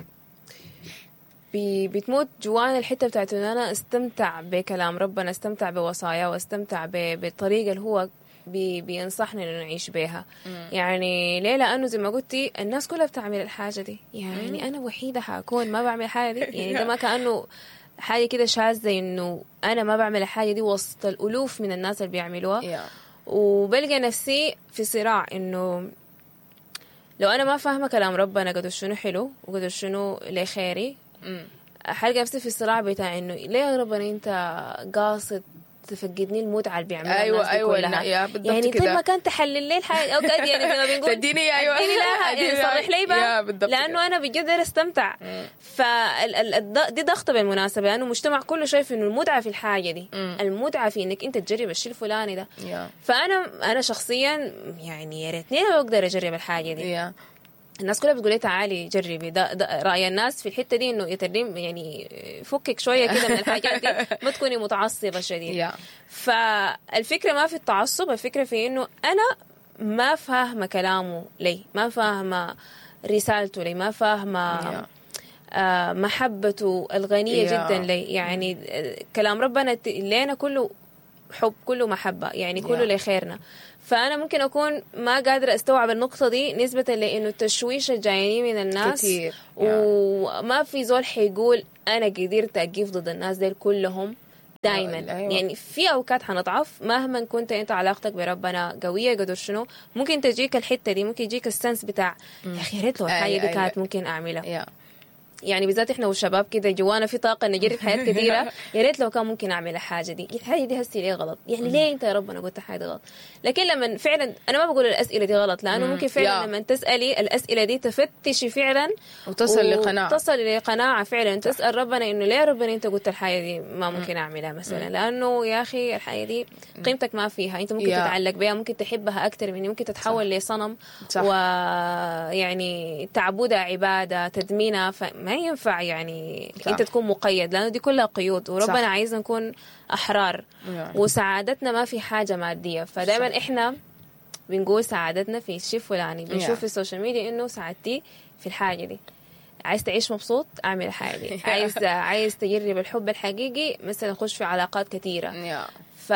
بي بتموت جوانا الحته بتاعت انه انا استمتع بكلام ربنا استمتع بوصاياه واستمتع ب- بالطريقه اللي هو بي بينصحنا انه نعيش بيها يعني ليه لانه زي ما قلتي الناس كلها بتعمل الحاجه دي يعني انا وحيده حكون ما بعمل الحاجه دي يعني ده ما كانه حاجه كده شاذه انه انا ما بعمل الحاجه دي وسط الالوف من الناس اللي بيعملوها يا وبلقى نفسي في صراع انه لو انا ما فاهمه كلام ربنا قدر شنو حلو وقدر شنو لخيري مم. حلقة نفسي في الصراع بتاع انه ليه يا ربنا انت قاصد تفقدني المتعة اللي بيعملوها أيوة، الناس دي أيوة، كلها يا بالضبط يعني طيب كده. ما كان تحلل لي الحاجة او كان يعني زي ما بنقول تديني أيوة. اديني لها يعني أديني صرح لي يا بقى بالضبط لانه كده. انا بجد داير استمتع فدي ضغطة بالمناسبة لانه المجتمع كله شايف انه المتعة في الحاجة دي المتعة في انك انت تجرب الشيء الفلاني ده يا فانا انا شخصيا يعني يا ريتني لو اقدر اجرب الحاجة دي يا الناس كلها بتقول لي تعالي جربي ده, ده راي الناس في الحته دي انه يترم يعني فكك شويه كده من الحاجات دي ما تكوني متعصبه شديد يا فالفكره ما في التعصب الفكره في انه انا ما فاهمه كلامه لي ما فاهمه رسالته لي ما فاهمه يا. آه، محبته الغنية Yeah. جدا لي يعني آه، كلام ربنا ت- لينا كله حب كله محبة يعني كله Yeah. لخيرنا فأنا ممكن أكون ما قادرة أستوعب النقطة دي نسبة لأنه التشويش الجايين من الناس كتير. وما في زول حيقول أنا قدرت أقف ضد الناس ديل كلهم دائما أيوة. يعني في اوقات حنضعف مهما كنت انت علاقتك بربنا قويه قدر شنو ممكن تجيك الحته دي ممكن يجيك السنس بتاع يا اخي يا ريت لو أيوة، الحاجه دي أيوة. كانت ممكن اعملها يا يعني بالذات احنا والشباب كده جوانا في طاقه نجرب حاجات كثيره يا ريت لو كان ممكن اعمل الحاجه دي الحاجه دي هسي ليه غلط يعني ليه انت يا ربنا قلت حاجه غلط لكن لما فعلا انا ما بقول الاسئله دي غلط لانه مم. ممكن فعلا يا. لما تسالي الاسئله دي تفتشي فعلا وتصل لقناعة. تصل لقناعه فعلا تسال ربنا انه ليه يا ربنا انت قلت الحاجه دي ما ممكن اعملها مثلا لانه يا اخي الحاجه دي قيمتك ما فيها انت ممكن يا. تتعلق بها ممكن تحبها اكثر مني ممكن تتحول لصنم صح. ويعني تعبدها عباده تدمينها فما ينفع يعني صح. انت تكون مقيد لانه دي كلها قيود وربنا صح. عايزنا نكون احرار يا. وسعادتنا ما في حاجه ماديه فدائما احنا بنقول سعادتنا في شيء فلاني بنشوف يا. في السوشيال ميديا انه سعادتي في الحاجه دي عايز تعيش مبسوط اعمل الحاجه دي عايز عايز تجرب الحب الحقيقي مثلا خش في علاقات كثيره يا ف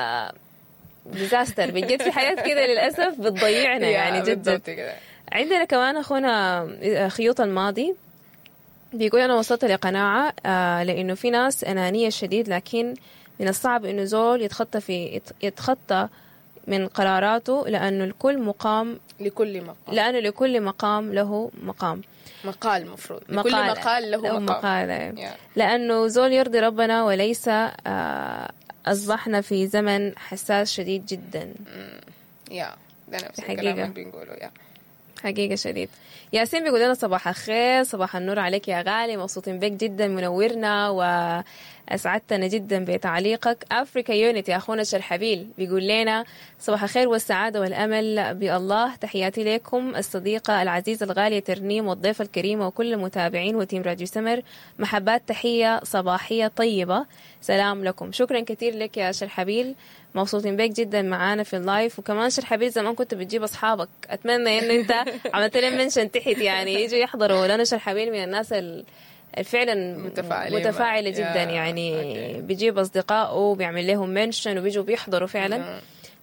ديزاستر بجد في حاجات كده للاسف بتضيعنا يعني جدا بالضبط كده عندنا كمان اخونا خيوط الماضي بيقول انا وصلت لقناعه آه لانه في ناس انانيه شديد لكن من الصعب انه زول يتخطى في يت- يتخطى من قراراته لانه الكل مقام لكل مقال لانه لكل مقام له مقام مقال مفروض لكل مقال له مقال مقال أيوة. يا. لانه زول يرضي ربنا وليس آه اصبحنا في زمن حساس شديد جدا يا ده نفس حقيقة. الكلام اللي بنقوله يا حقيقة شديد ياسين بيقول لنا صباح الخير صباح النور عليك يا غالي مبسوطين بك جدا منورنا وأسعدتنا جدا بتعليقك أفريكا يونيتي أخونا شرحبيل بيقول لنا صباح الخير والسعادة والأمل بالله تحياتي لكم الصديقة العزيزة الغالية ترنيم والضيفة الكريمة وكل المتابعين وتيم راديو سمر محبات تحية صباحية طيبة سلام لكم شكرا كثير لك يا شرحبيل مبسوطين بيك جدا معانا في اللايف وكمان شرحبيل زمان كنت بتجيب اصحابك اتمنى ان انت عملت لهم منشن تحت يعني يجوا يحضروا لانه شرحبيل من الناس ال- الفعلا متفاعلين متفاعله مع- جدا يا، يعني أوكي. بيجيب اصدقائه وبيعمل لهم منشن وبيجوا بيحضروا فعلا نعم.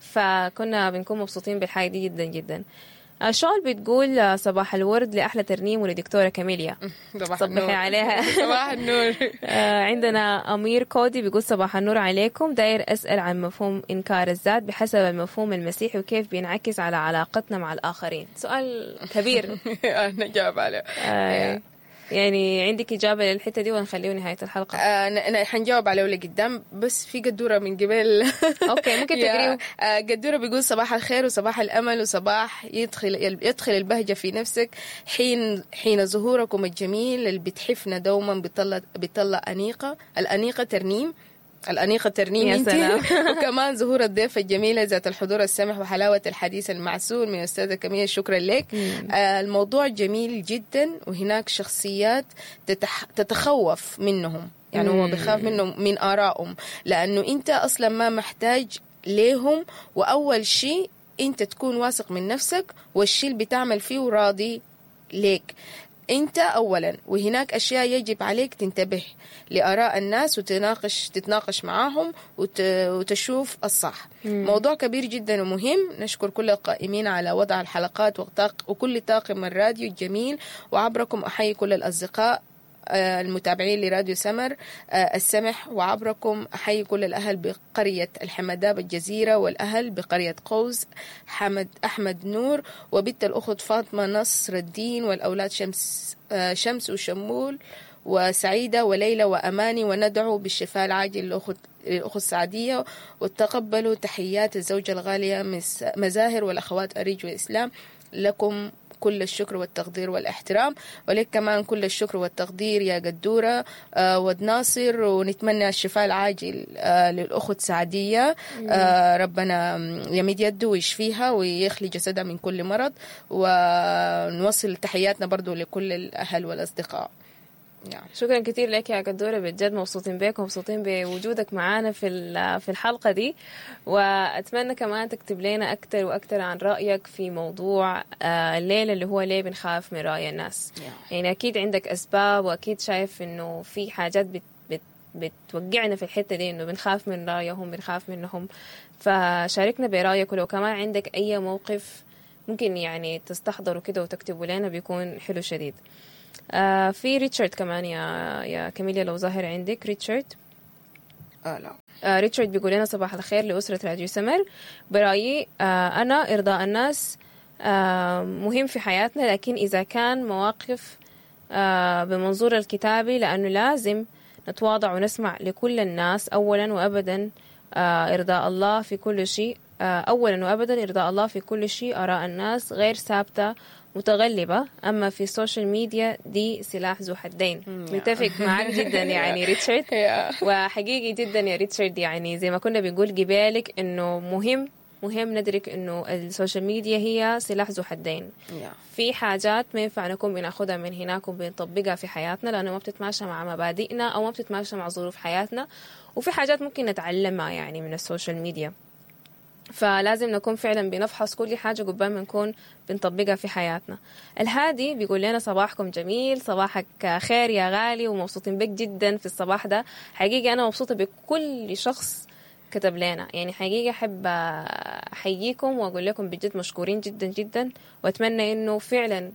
فكنا بنكون مبسوطين بالحاجه دي جدا جدا آه، شول بتقول آه، صباح الورد لاحلى ترنيم ولدكتوره كاميليا صباح صبحي النور عليها. صباح النور آه، عندنا أمير كودي بيقول صباح النور عليكم داير أسأل عن مفهوم إنكار الذات بحسب المفهوم المسيحي وكيف بينعكس على علاقتنا مع الآخرين سؤال كبير انا جاوب عليه آه، يعني عندك إجابة للحتة دي ونخليه نهاية الحلقة آه، انا أنا حنجاوب عليه لقدام بس في قدوره من قبل أوكي ممكن يا، تقريه آه، قدوره بيقول صباح الخير وصباح الامل وصباح يدخل يدخل البهجه في نفسك حين حين ظهوركم الجميل اللي بتحفنا دوما بطلع بطلع انيقه الانيقه ترنيم الأنيقة ترنيم يا انت سلام. وكمان ظهور الضيفة الجميلة ذات الحضور السمح وحلاوة الحديث المعسول من أستاذة كمية شكرا لك آه الموضوع جميل جدا وهناك شخصيات تتح... تتخوف منهم يعني هو بيخاف منهم من آرائهم لأنه أنت أصلا ما محتاج ليهم وأول شيء أنت تكون واثق من نفسك والشيء اللي بتعمل فيه راضي ليك انت اولا وهناك اشياء يجب عليك تنتبه لاراء الناس وتناقش تتناقش معاهم وت... وتشوف الصح مم. موضوع كبير جدا ومهم نشكر كل القائمين على وضع الحلقات وطاق... وكل طاقم الراديو الجميل وعبركم احيي كل الاصدقاء آه، المتابعين لراديو سمر آه، السمح وعبركم أحيي كل الأهل بقرية الحمداء بالجزيرة والأهل بقرية قوس حمد أحمد نور وبنت الأخت فاطمة نصر الدين والأولاد شمس آه، شمس وشمول وسعيدة وليلى وأماني وندعو بالشفاء العاجل للأخت للأخت سعدية وتقبلوا تحيات الزوجة الغالية مس- مزاهر والأخوات أريج والإسلام لكم كل الشكر والتقدير والاحترام ولك كمان كل الشكر والتقدير يا قدورة آه ود ناصر ونتمنى الشفاء العاجل آه للأخت سعدية آه ربنا يمد يده ويشفيها ويخلي جسدها من كل مرض ونوصل تحياتنا برضو لكل الأهل والأصدقاء نعم. شكرا كثير لك يا قدوره بجد مبسوطين بك ومبسوطين بوجودك معنا في ال- في الحلقه دي واتمنى كمان تكتب لنا اكثر واكثر عن رايك في موضوع آه، الليله اللي هو ليه بنخاف من راي الناس نعم. يعني اكيد عندك اسباب واكيد شايف انه في حاجات بت بت بتوقعنا في الحته دي انه بنخاف من رايهم بنخاف منهم فشاركنا برايك ولو كمان عندك اي موقف ممكن يعني تستحضروا كده وتكتبوا لنا بيكون حلو شديد آه في ريتشارد كمان يا يا كاميليا لو ظاهر عندك ريتشارد آه لا آه ريتشارد بيقول لنا صباح الخير لأسرة راديو سمر برأيي آه أنا إرضاء الناس آه مهم في حياتنا لكن إذا كان مواقف آه بمنظور الكتابي لأنه لازم نتواضع ونسمع لكل الناس أولا وأبدا آه إرضاء الله في كل شيء آه أولا وأبدا إرضاء الله في كل شيء آراء الناس غير ثابتة متغلبة أما في السوشيال ميديا دي سلاح ذو حدين متفق معك جدا يعني ريتشارد وحقيقي جدا يا ريتشارد يعني زي ما كنا بنقول قبالك انه مهم مهم ندرك انه السوشيال ميديا هي سلاح ذو حدين نعم. في حاجات ما ينفع نكون بناخدها من هناك وبنطبقها في حياتنا لانه ما بتتماشى مع مبادئنا او ما بتتماشى مع ظروف حياتنا وفي حاجات ممكن نتعلمها يعني من السوشيال ميديا فلازم نكون فعلا بنفحص كل حاجة قبل ما نكون بنطبقها في حياتنا الهادي بيقول لنا صباحكم جميل صباحك خير يا غالي ومبسوطين بك جدا في الصباح ده حقيقة أنا مبسوطة بكل شخص كتب لنا يعني حقيقة أحب أحييكم وأقول لكم بجد مشكورين جدا جدا وأتمنى إنه فعلا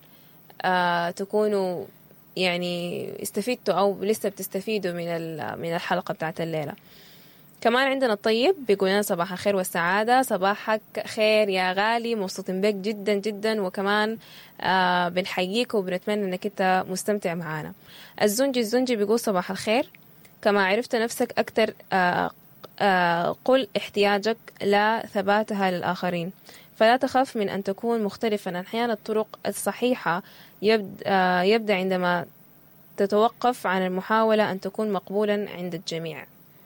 آه تكونوا يعني استفدتوا أو لسه بتستفيدوا من ال- من الحلقة بتاعت الليلة كمان عندنا الطيب بيقول لنا صباح الخير والسعادة صباحك خير يا غالي مبسوطين بك جدا جدا وكمان آه بنحييك وبنتمنى انك انت مستمتع معانا الزنجي الزنجي بيقول صباح الخير كما عرفت نفسك أكثر آه آه قل احتياجك لا ثباتها للآخرين فلا تخف من أن تكون مختلفا أحيانا الطرق الصحيحة يبد آه يبدأ عندما تتوقف عن المحاولة أن تكون مقبولا عند الجميع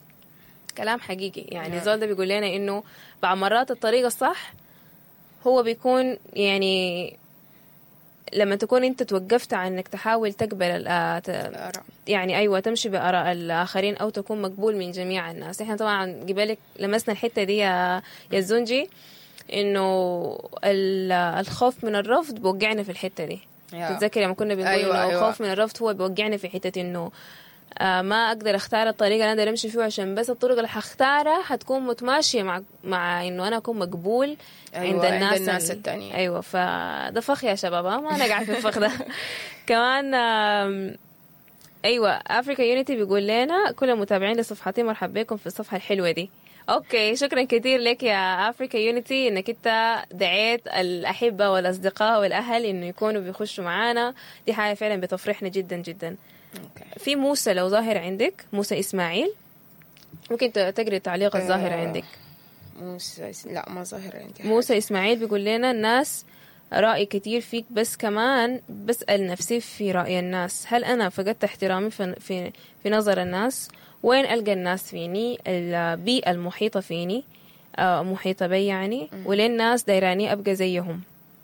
كلام حقيقي يعني نعم. زول ده بيقول لنا انه بعض مرات الطريقة الصح هو بيكون يعني لما تكون انت توقفت عن انك تحاول تقبل ال- آه، ت- الآراء. يعني ايوه تمشي باراء الاخرين او تكون مقبول من جميع الناس احنا طبعا قبلك لمسنا الحته دي يا يا الزنجي انه ال- الخوف من الرفض بوقعنا في الحته دي يا. تتذكر لما كنا بنقول أيوة، انه أيوة. الخوف من الرفض هو بيوقعنا في حته انه آه ما اقدر اختار الطريقه اللي انا اقدر امشي فيها عشان بس الطرق اللي حختارها حتكون متماشيه مع مع انه انا اكون مقبول أيوة، عند عند الناس الناس ال- التانية. ايوه فده فخ يا شباب آه، ما نقع في الفخ ده كمان آم، ايوه افريكا يونيتي بيقول لنا كل المتابعين لصفحتي مرحبا بكم في الصفحه الحلوه دي اوكي شكرا كثير لك يا افريكا يونيتي انك انت دعيت الاحبه والاصدقاء والاهل انه يكونوا بيخشوا معانا دي حاجه فعلا بتفرحنا جدا جدا أوكي. في موسى لو ظاهر عندك موسى اسماعيل ممكن ت- تقري التعليق الظاهر آه، عندك موسى لا ما ظاهر عندي موسى اسماعيل بيقول لنا الناس رأي كتير فيك بس كمان بسأل نفسي في رأي الناس هل أنا فقدت احترامي في, في, في نظر الناس وين ألقى الناس فيني البيئة المحيطة فيني آه، محيطة بي يعني وليه الناس دايراني أبقى زيهم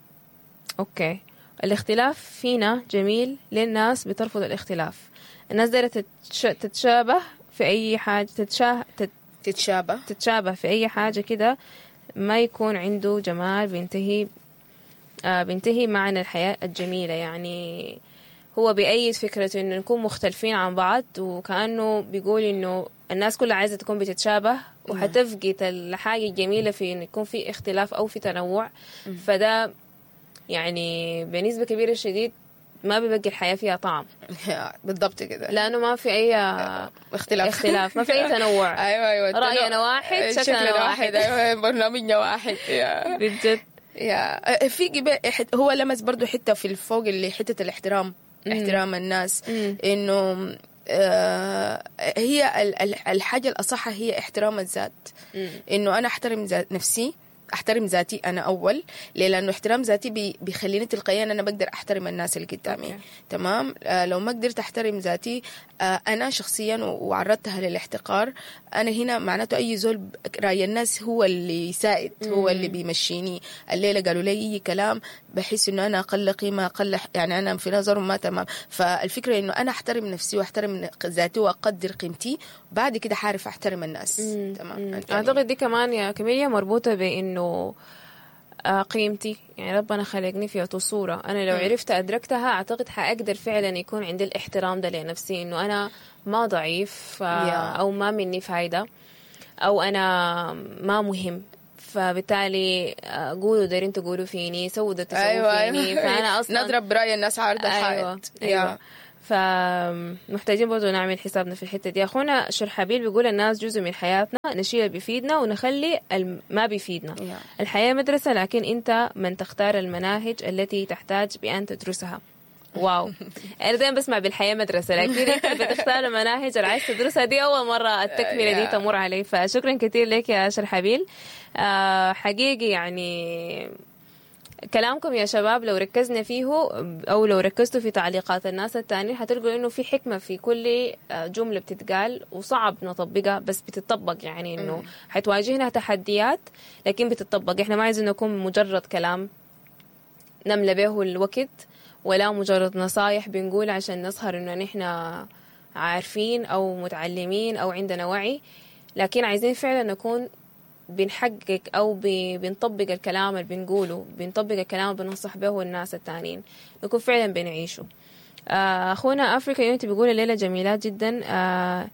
أوكي الاختلاف فينا جميل ليه الناس بترفض الاختلاف الناس دايرة تتش... تتشابه في أي حاجة تتشاه... تت... تتشابه تتشابه في أي حاجة كده ما يكون عنده جمال بينتهي آه بينتهي معنا الحياة الجميلة يعني هو بيأيد فكرة إنه نكون مختلفين عن بعض وكأنه بيقول إنه الناس كلها عايزة تكون بتتشابه وحتفقد الحاجة الجميلة في إنه يكون في اختلاف أو في تنوع فده يعني بنسبة كبيرة شديد ما بيبقي الحياة فيها طعم يا، بالضبط كده لأنه ما في أي اختلاف اختلاف ما في أي تنوع ايوه ايوه رأينا واحد، شكلنا شكلنا واحد. واحد ايوه برنامجنا واحد يا بجد يا في جبال حت- هو لمس برضو حته في الفوق اللي حته الاحترام احترام الناس مم. انه آه هي ال- ال- الحاجه الاصح هي احترام الذات مم. انه انا احترم ذات نفسي احترم ذاتي انا اول ليه لانه احترام ذاتي بي بيخليني تلقائيا انا بقدر احترم الناس اللي قدامي أوكي. تمام آه لو ما قدرت احترم ذاتي آه انا شخصيا و- وعرضتها للاحتقار انا هنا معناته اي زول ب- راي الناس هو اللي يساعد هو اللي بيمشيني الليله قالوا لي اي كلام بحس انه انا اقل قيمه اقل يعني انا في نظرهم ما تمام فالفكره انه انا احترم نفسي واحترم ذاتي واقدر قيمتي بعد كده حارف احترم الناس تمام مم. يعني اعتقد دي كمان يا كاميليا مربوطه بانه آه، قيمتي يعني ربنا خلقني في صورة أنا لو عرفت أدركتها أعتقد حأقدر فعلا يكون عندي الاحترام ده لنفسي إنه أنا ما ضعيف آه، Yeah. أو ما مني فايدة أو أنا ما مهم فبالتالي آه، قولوا دارين تقولوا فيني سووا ده تسووا ايوه فيني ايوه فأنا أصلا نضرب براي الناس عرض الحائط ايوه ايوه فمحتاجين برضو نعمل حسابنا في الحته دي اخونا شرحبيل بيقول الناس جزء من حياتنا نشيل اللي بيفيدنا ونخلي الم- ما بيفيدنا Yeah. الحياه مدرسه لكن انت من تختار المناهج التي تحتاج بان تدرسها واو انا دايما بسمع بالحياه مدرسه لكن انت بتختار المناهج اللي عايز تدرسها دي اول مره التكمله دي Yeah. تمر علي فشكرا كثير لك يا شرحبيل آه حقيقي يعني كلامكم يا شباب لو ركزنا فيه او لو ركزتوا في تعليقات الناس التانيين حتلقوا انه في حكمه في كل جمله بتتقال وصعب نطبقها بس بتطبق يعني انه حتواجهنا تحديات لكن بتطبق احنا ما عايزين نكون مجرد كلام نملى به الوقت ولا مجرد نصايح بنقول عشان نظهر انه نحن عارفين او متعلمين او عندنا وعي لكن عايزين فعلا نكون بنحقق او ب- بنطبق الكلام اللي بنقوله بنطبق الكلام اللي بننصح به الناس التانيين نكون فعلا بنعيشه آه، اخونا افريكا يونتي بيقول الليله جميلات جدا آه،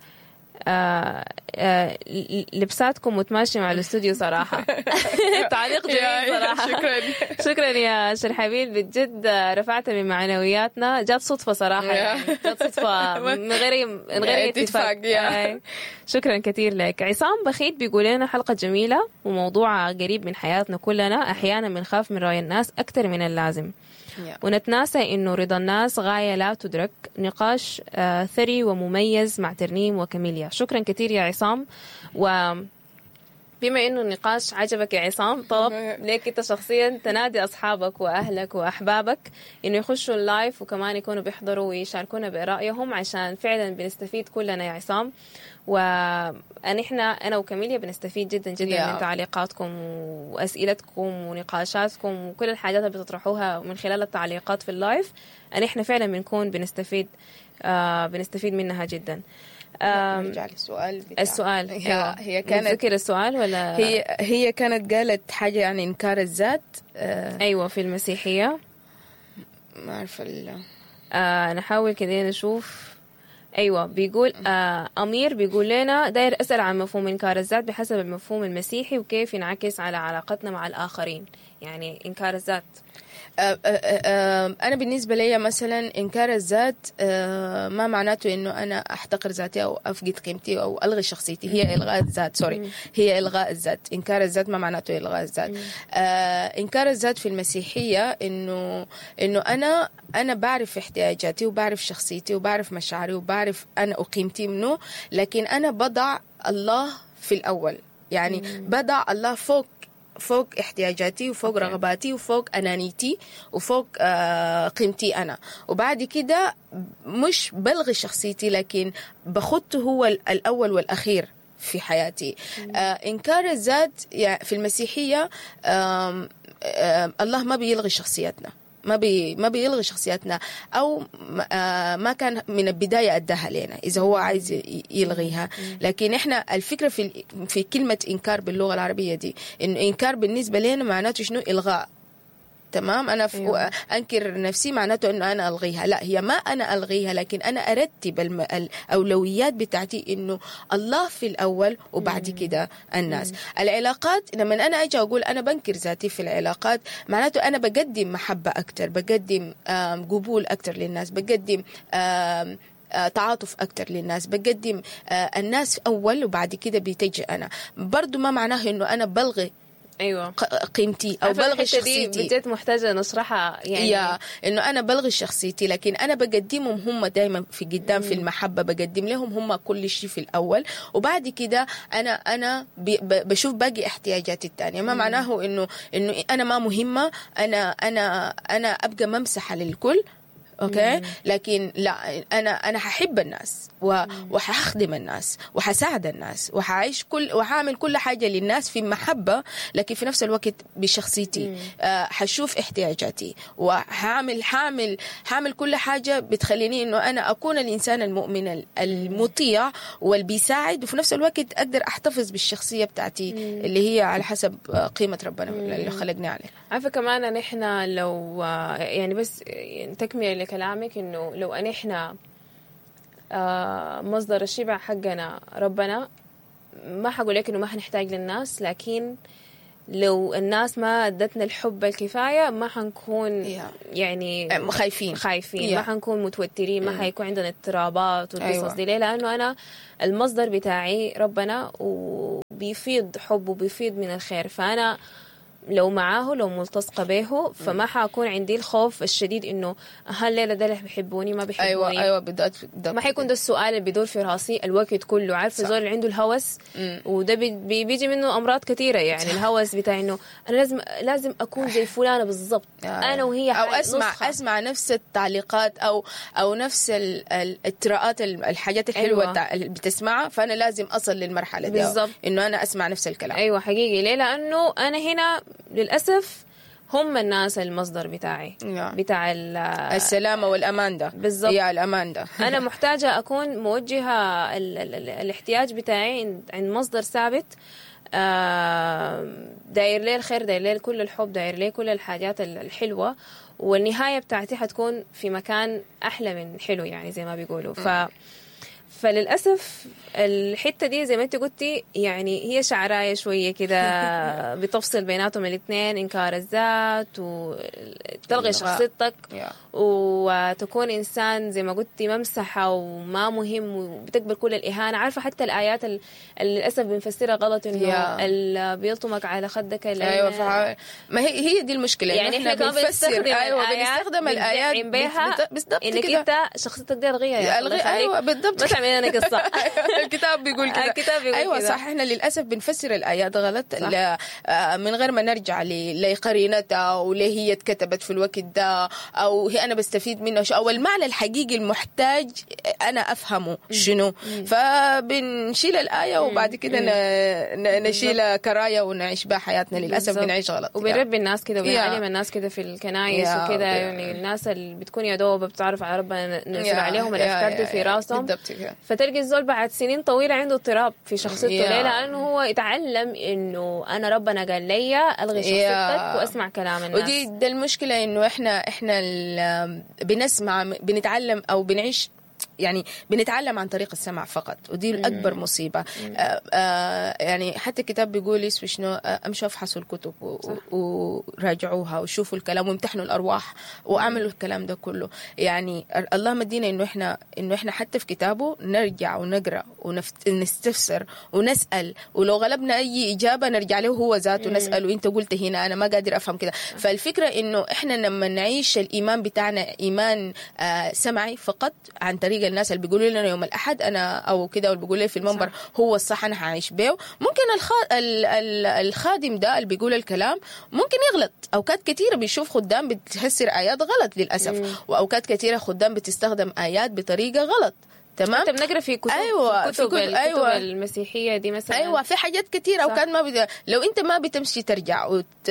آه، آه، ل- لبساتكم متماشي مع الاستوديو صراحه تعليق جميل صراحه شكرا شكرا يا شرحبيل بجد رفعت من معنوياتنا جات صدفة صراحة يعني جات صدفة من غير من غير اتفاق، اتفاق يا. أي. شكرا كثير لك عصام بخيت بيقول لنا حلقة جميلة وموضوع قريب من حياتنا كلنا أحيانا بنخاف من رأي الناس أكثر من اللازم Yeah. ونتناسى انه رضا الناس غايه لا تدرك نقاش آه، ثري ومميز مع ترنيم وكاميليا شكرا كثير يا عصام و بما انه النقاش عجبك يا عصام طلب ليك انت شخصيا تنادي اصحابك واهلك واحبابك انه يخشوا اللايف وكمان يكونوا بيحضروا ويشاركونا برأيهم عشان فعلا بنستفيد كلنا يا عصام وان احنا انا وكاميليا بنستفيد جدا جدا Yeah. من تعليقاتكم واسئلتكم ونقاشاتكم وكل الحاجات اللي بتطرحوها من خلال التعليقات في اللايف ان احنا فعلا بنكون بنستفيد آه بنستفيد منها جدا آم، نرجع للسؤال بتاع السؤال هي, أيوة. هي كانت نتذكر السؤال ولا هي هي كانت قالت حاجه يعني انكار الذات آه ايوه في المسيحيه ما اعرف ال- آه نحاول كده نشوف ايوه بيقول آه امير بيقول لنا داير اسال عن مفهوم انكار الذات بحسب المفهوم المسيحي وكيف ينعكس على علاقتنا مع الاخرين يعني انكار الذات آه، آه، آه، انا بالنسبه لي مثلا انكار الذات آه، ما معناته انه انا احتقر ذاتي او افقد قيمتي او الغي شخصيتي هي الغاء الذات سوري هي الغاء الذات انكار الذات ما معناته الغاء الذات آه، انكار الذات في المسيحيه انه انه انا انا بعرف احتياجاتي وبعرف شخصيتي وبعرف مشاعري وبعرف انا وقيمتي منه لكن انا بضع الله في الاول يعني بضع الله فوق فوق احتياجاتي وفوق أوكي. رغباتي وفوق انانيتي وفوق آه قيمتي انا وبعد كده مش بلغي شخصيتي لكن بخط هو ال- الاول والاخير في حياتي آه انكار الذات يعني في المسيحيه آم آم الله ما بيلغي شخصياتنا ما بي ما بيلغي شخصياتنا او م- آه ما كان من البدايه اداها لنا اذا هو عايز ي- يلغيها لكن احنا الفكره في ال- في كلمه انكار باللغه العربيه دي انه انكار بالنسبه لنا معناته شنو الغاء تمام انا ف... أيوة. انكر نفسي معناته انه انا الغيها لا هي ما انا الغيها لكن انا ارتب الم... الاولويات بتاعتي انه الله في الاول وبعد كده الناس العلاقات لما انا اجي اقول انا بنكر ذاتي في العلاقات معناته انا بقدم محبه اكتر بقدم آم، قبول اكتر للناس بقدم آم، آه، تعاطف أكتر للناس بقدم آه، الناس أول وبعد كده بتجي أنا برضو ما معناه إنه أنا بلغي ايوه ق- قيمتي او عارفة بلغي الحتة دي شخصيتي بجد محتاجه نشرحها يعني يا انه انا بلغي شخصيتي لكن انا بقدمهم هم دائما في قدام في المحبه بقدم لهم هم كل شيء في الاول وبعد كده انا انا ب- ب- بشوف باقي احتياجاتي الثانيه ما معناه انه انه انا ما مهمه انا انا انا ابقى ممسحه للكل اوكي لكن لا انا انا ححب الناس و- وحخدم الناس وحساعد الناس وحعيش كل وحعمل كل حاجه للناس في محبه لكن في نفس الوقت بشخصيتي آه حشوف احتياجاتي وحعمل حعمل حعمل كل حاجه بتخليني انه انا اكون الانسان المؤمن ال- المطيع واللي بيساعد وفي نفس الوقت اقدر احتفظ بالشخصيه بتاعتي اللي هي على حسب آه، قيمه ربنا اللي خلقني عليه عارفه كمان ان احنا لو يعني بس تكمله لكلامك انه لو ان احنا آه، مصدر الشبع حقنا ربنا ما حقول لك انه ما حنحتاج للناس لكن لو الناس ما ادتنا الحب الكفايه ما حنكون Yeah. يعني آه، خايفين خايفين Yeah. ما حنكون متوترين ما حيكون عندنا اضطرابات والقصص أيوة. دي ليه لانه انا المصدر بتاعي ربنا وبيفيض حب وبيفيض من الخير فانا لو معاه لو ملتصقه به فما حاكون عندي الخوف الشديد انه هل الليله ده اللي بيحبوني ما بيحبوني ايوه ايوه بالضبط بالضبط ما حيكون ده السؤال اللي بيدور في راسي الوقت كله عارف صح. الزول اللي عنده الهوس وده بي- بي- بيجي منه امراض كثيره يعني الهوس بتاع انه انا لازم لازم اكون زي فلانه بالضبط انا وهي او حي- اسمع نسخة. اسمع نفس التعليقات او او نفس ال- ال- التراءات ال- الحاجات الحلوه أيوة. أيوة. اللي بتسمعها فانا لازم اصل للمرحله دي بالضبط. انه انا اسمع نفس الكلام ايوه حقيقي ليه لانه انا هنا للاسف هم الناس المصدر بتاعي نعم. بتاع ال- السلامه والامان ده بالضبط. يا الامان ده انا محتاجه اكون موجهه ال ال ال الاحتياج بتاعي عند- عند مصدر ثابت آه، داير لي الخير داير لي كل الحب داير لي كل الحاجات ال- الحلوه والنهايه بتاعتي حتكون في مكان احلى من حلو يعني زي ما بيقولوا ف فللاسف الحته دي زي ما انت قلتي يعني هي شعرايه شويه كده بتفصل بيناتهم الاثنين انكار الذات وتلغي الغاء. شخصيتك يا. وتكون انسان زي ما قلتي ممسحه وما مهم وبتقبل كل الاهانه عارفه حتى الايات ال- اللي للاسف بنفسرها غلط انه يا. اللي بيلطمك على خدك الأيمن. ايوه فع... ما هي هي دي المشكله يعني إنه احنا كمان بنفسر بنستخدم ايوه الآيات بنستخدم الايات بندعم بيها بت- بالضبط انك كده انت شخصيتك دي الغيها يا الغي الله يخليك. ايوه بالضبط ما تعمل لنا قصه الكتاب بيقول كده الكتاب بيقول ايوه كده. صح احنا للاسف بنفسر الايات غلط لا آه، من غير ما نرجع ل- لقرينتها او ليه هي اتكتبت في الوقت ده او هي انا بستفيد منها شو او المعنى الحقيقي المحتاج انا افهمه شنو فبنشيل الايه وبعد كده ن- ن- نشيل كرايه ونعيش بها حياتنا للاسف بالضبط. بنعيش غلط وبنربي الناس كده يا. وبنعلم الناس كده في الكنايس يا، وكده وكده. يعني الناس اللي بتكون يا دوب بتعرف على ربنا نزل يا- عليهم يا- الافكار دي يا- في يا. راسهم بالضبط كده فتلقي الزول بعد سنين طويلة عنده اضطراب في شخصيته يا. ليه؟ لأنه هو يتعلم إنه أنا ربنا قال لي ألغي يا. شخصيتك وأسمع كلام الناس ودي ده المشكله انه احنا احنا ال- بنسمع بنتعلم او بنعيش يعني بنتعلم عن طريق السمع فقط ودي الاكبر مصيبه آه آه يعني حتى الكتاب بيقول يسوي شنو آه امشوا افحصوا الكتب و- و- وراجعوها وشوفوا الكلام وامتحنوا الارواح واعملوا الكلام ده كله يعني الله مدينا انه احنا انه احنا حتى في كتابه نرجع ونقرا ونستفسر ونسال ولو غلبنا اي اجابه نرجع له هو ذاته نساله انت قلت هنا انا ما قادر افهم كده فالفكره انه احنا لما نعيش الايمان بتاعنا ايمان آه سمعي فقط عن طريق الناس اللي بيقولوا لنا يوم الاحد انا او كده واللي بيقولوا لي في المنبر هو الصح انا هعيش به ممكن الخا... ال... ال... الخادم ده اللي بيقول الكلام ممكن يغلط اوقات كثيره بيشوف خدام بتفسر ايات غلط للاسف واوقات كثيره خدام بتستخدم ايات بطريقه غلط تمام حتى بنقرا في كتب أيوة، في في كتب, كتب- الكتب أيوة. المسيحية دي مثلا ايوه في حاجات كتير او صح. كان ما بد... لو انت ما بتمشي ترجع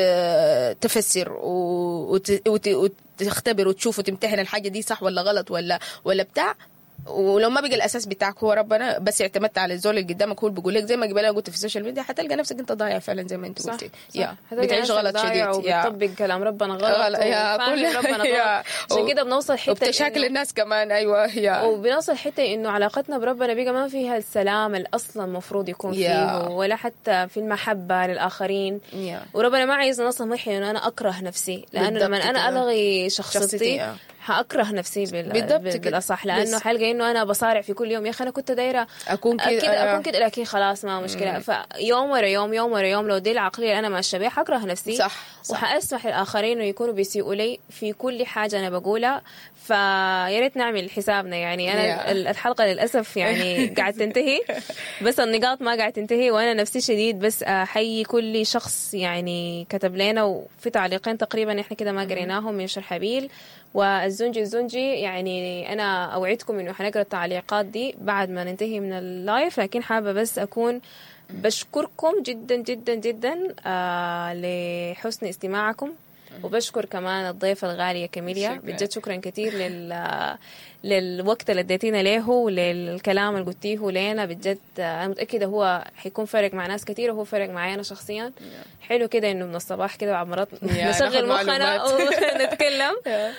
وتفسر وت... وت... وتختبر وتشوف وتمتحن الحاجه دي صح ولا غلط ولا ولا بتاع ولو ما بقى الاساس بتاعك هو ربنا بس اعتمدت على الزول اللي قدامك هو اللي بيقول لك زي ما قبل انا قلت في السوشيال ميديا حتلقى نفسك انت ضايع فعلا زي ما انت صح قلتي صح. يا هتلاقي بتعيش نفسك غلط ضايع شديد يا وبتطبق كلام ربنا غلط غلط يا وفاهم كل ربنا يا. غلط عشان كده بنوصل حتة وبتشاكل إنه- الناس كمان ايوه يا وبنوصل حتة انه علاقتنا بربنا بقى ما فيها السلام اللي اصلا المفروض يكون يا. فيه ولا حتى في المحبة للآخرين يا. وربنا ما عايزنا اصلا محي انه انا اكره نفسي لانه بالضبط لما انا كده. الغي شخصيتي، شخصيتي آه. حاكره نفسي بال... بالضبط بال... كده. بالاصح لانه بس. حلقه انه انا بصارع في كل يوم يا اخي انا كنت دايره اكون كده كده آه. اكون كده لكن خلاص ما مشكله فيوم ورا يوم يوم ورا يوم لو دي العقليه اللي انا ماشيه بيها حكره نفسي صح، صح. وحاسمح للاخرين انه يكونوا بيسيئوا لي في كل حاجه انا بقولها فيا ريت نعمل حسابنا يعني انا Yeah. ال- الحلقه للاسف يعني قاعد تنتهي بس النقاط ما قاعد تنتهي وانا نفسي شديد بس احيي كل شخص يعني كتب لنا وفي تعليقين تقريبا احنا كده ما قريناهم من شرحبيل والزنجي الزنجي يعني انا اوعدكم انه حنقرا التعليقات دي بعد ما ننتهي من اللايف لكن حابه بس اكون بشكركم جدا جدا جدا آه لحسن استماعكم وبشكر كمان الضيفة الغالية كاميليا شكراً. بجد شكرا كثير لل للوقت اللي اديتينا له وللكلام اللي قلتيه لنا بجد آه، انا متاكده هو حيكون فرق مع ناس كثير وهو فرق معي انا شخصيا حلو كده انه من الصباح كده بعد مرات ناخد نشغل مخنا معلومات. ونتكلم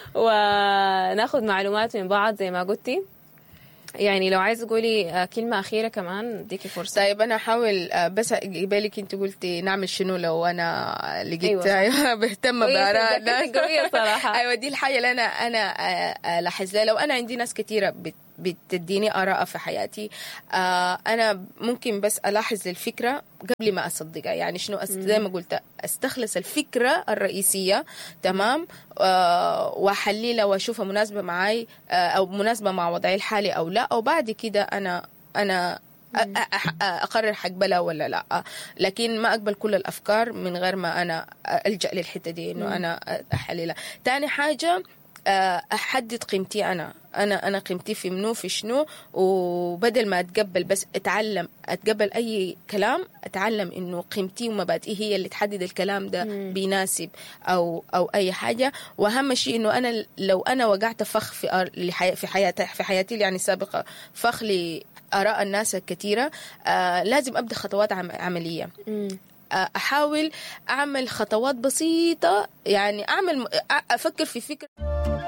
وناخذ معلومات من بعض زي ما قلتي يعني لو عايز تقولي آه، كلمة أخيرة كمان اديكي فرصة طيب انا احاول آه، بس بالك انت قلتي نعمل شنو لو انا لقيت أيوة. أيوة بهتم كويسة، باراء ذاكرتك الناس قوية صراحة. ايوه دي الحاجه اللي انا انا آه، الاحظ لها لو انا عندي ناس كثيره بت بتديني آراء في حياتي آه أنا ممكن بس ألاحظ الفكرة قبل ما أصدقها يعني شنو أس... زي ما قلت أستخلص الفكرة الرئيسية تمام آه وأحللها وأشوفها مناسبة معي آه أو مناسبة مع وضعي الحالي أو لا أو بعد كده أنا أنا أ- أ- أ- اقرر حقبلها ولا لا لكن ما اقبل كل الافكار من غير ما انا الجا للحته دي انه انا احللها تاني حاجه آه، احدد قيمتي انا انا انا قيمتي في منو في شنو وبدل ما اتقبل بس اتعلم اتقبل اي كلام اتعلم انه قيمتي ومبادئي هي اللي تحدد الكلام ده بيناسب او او اي حاجه واهم شيء انه انا لو انا وقعت فخ في أر- لحي- في حياتي في حياتي يعني السابقه فخ لاراء الناس الكثيره آه لازم ابدا خطوات عم- عمليه احاول اعمل خطوات بسيطه يعني اعمل أ- افكر في فكره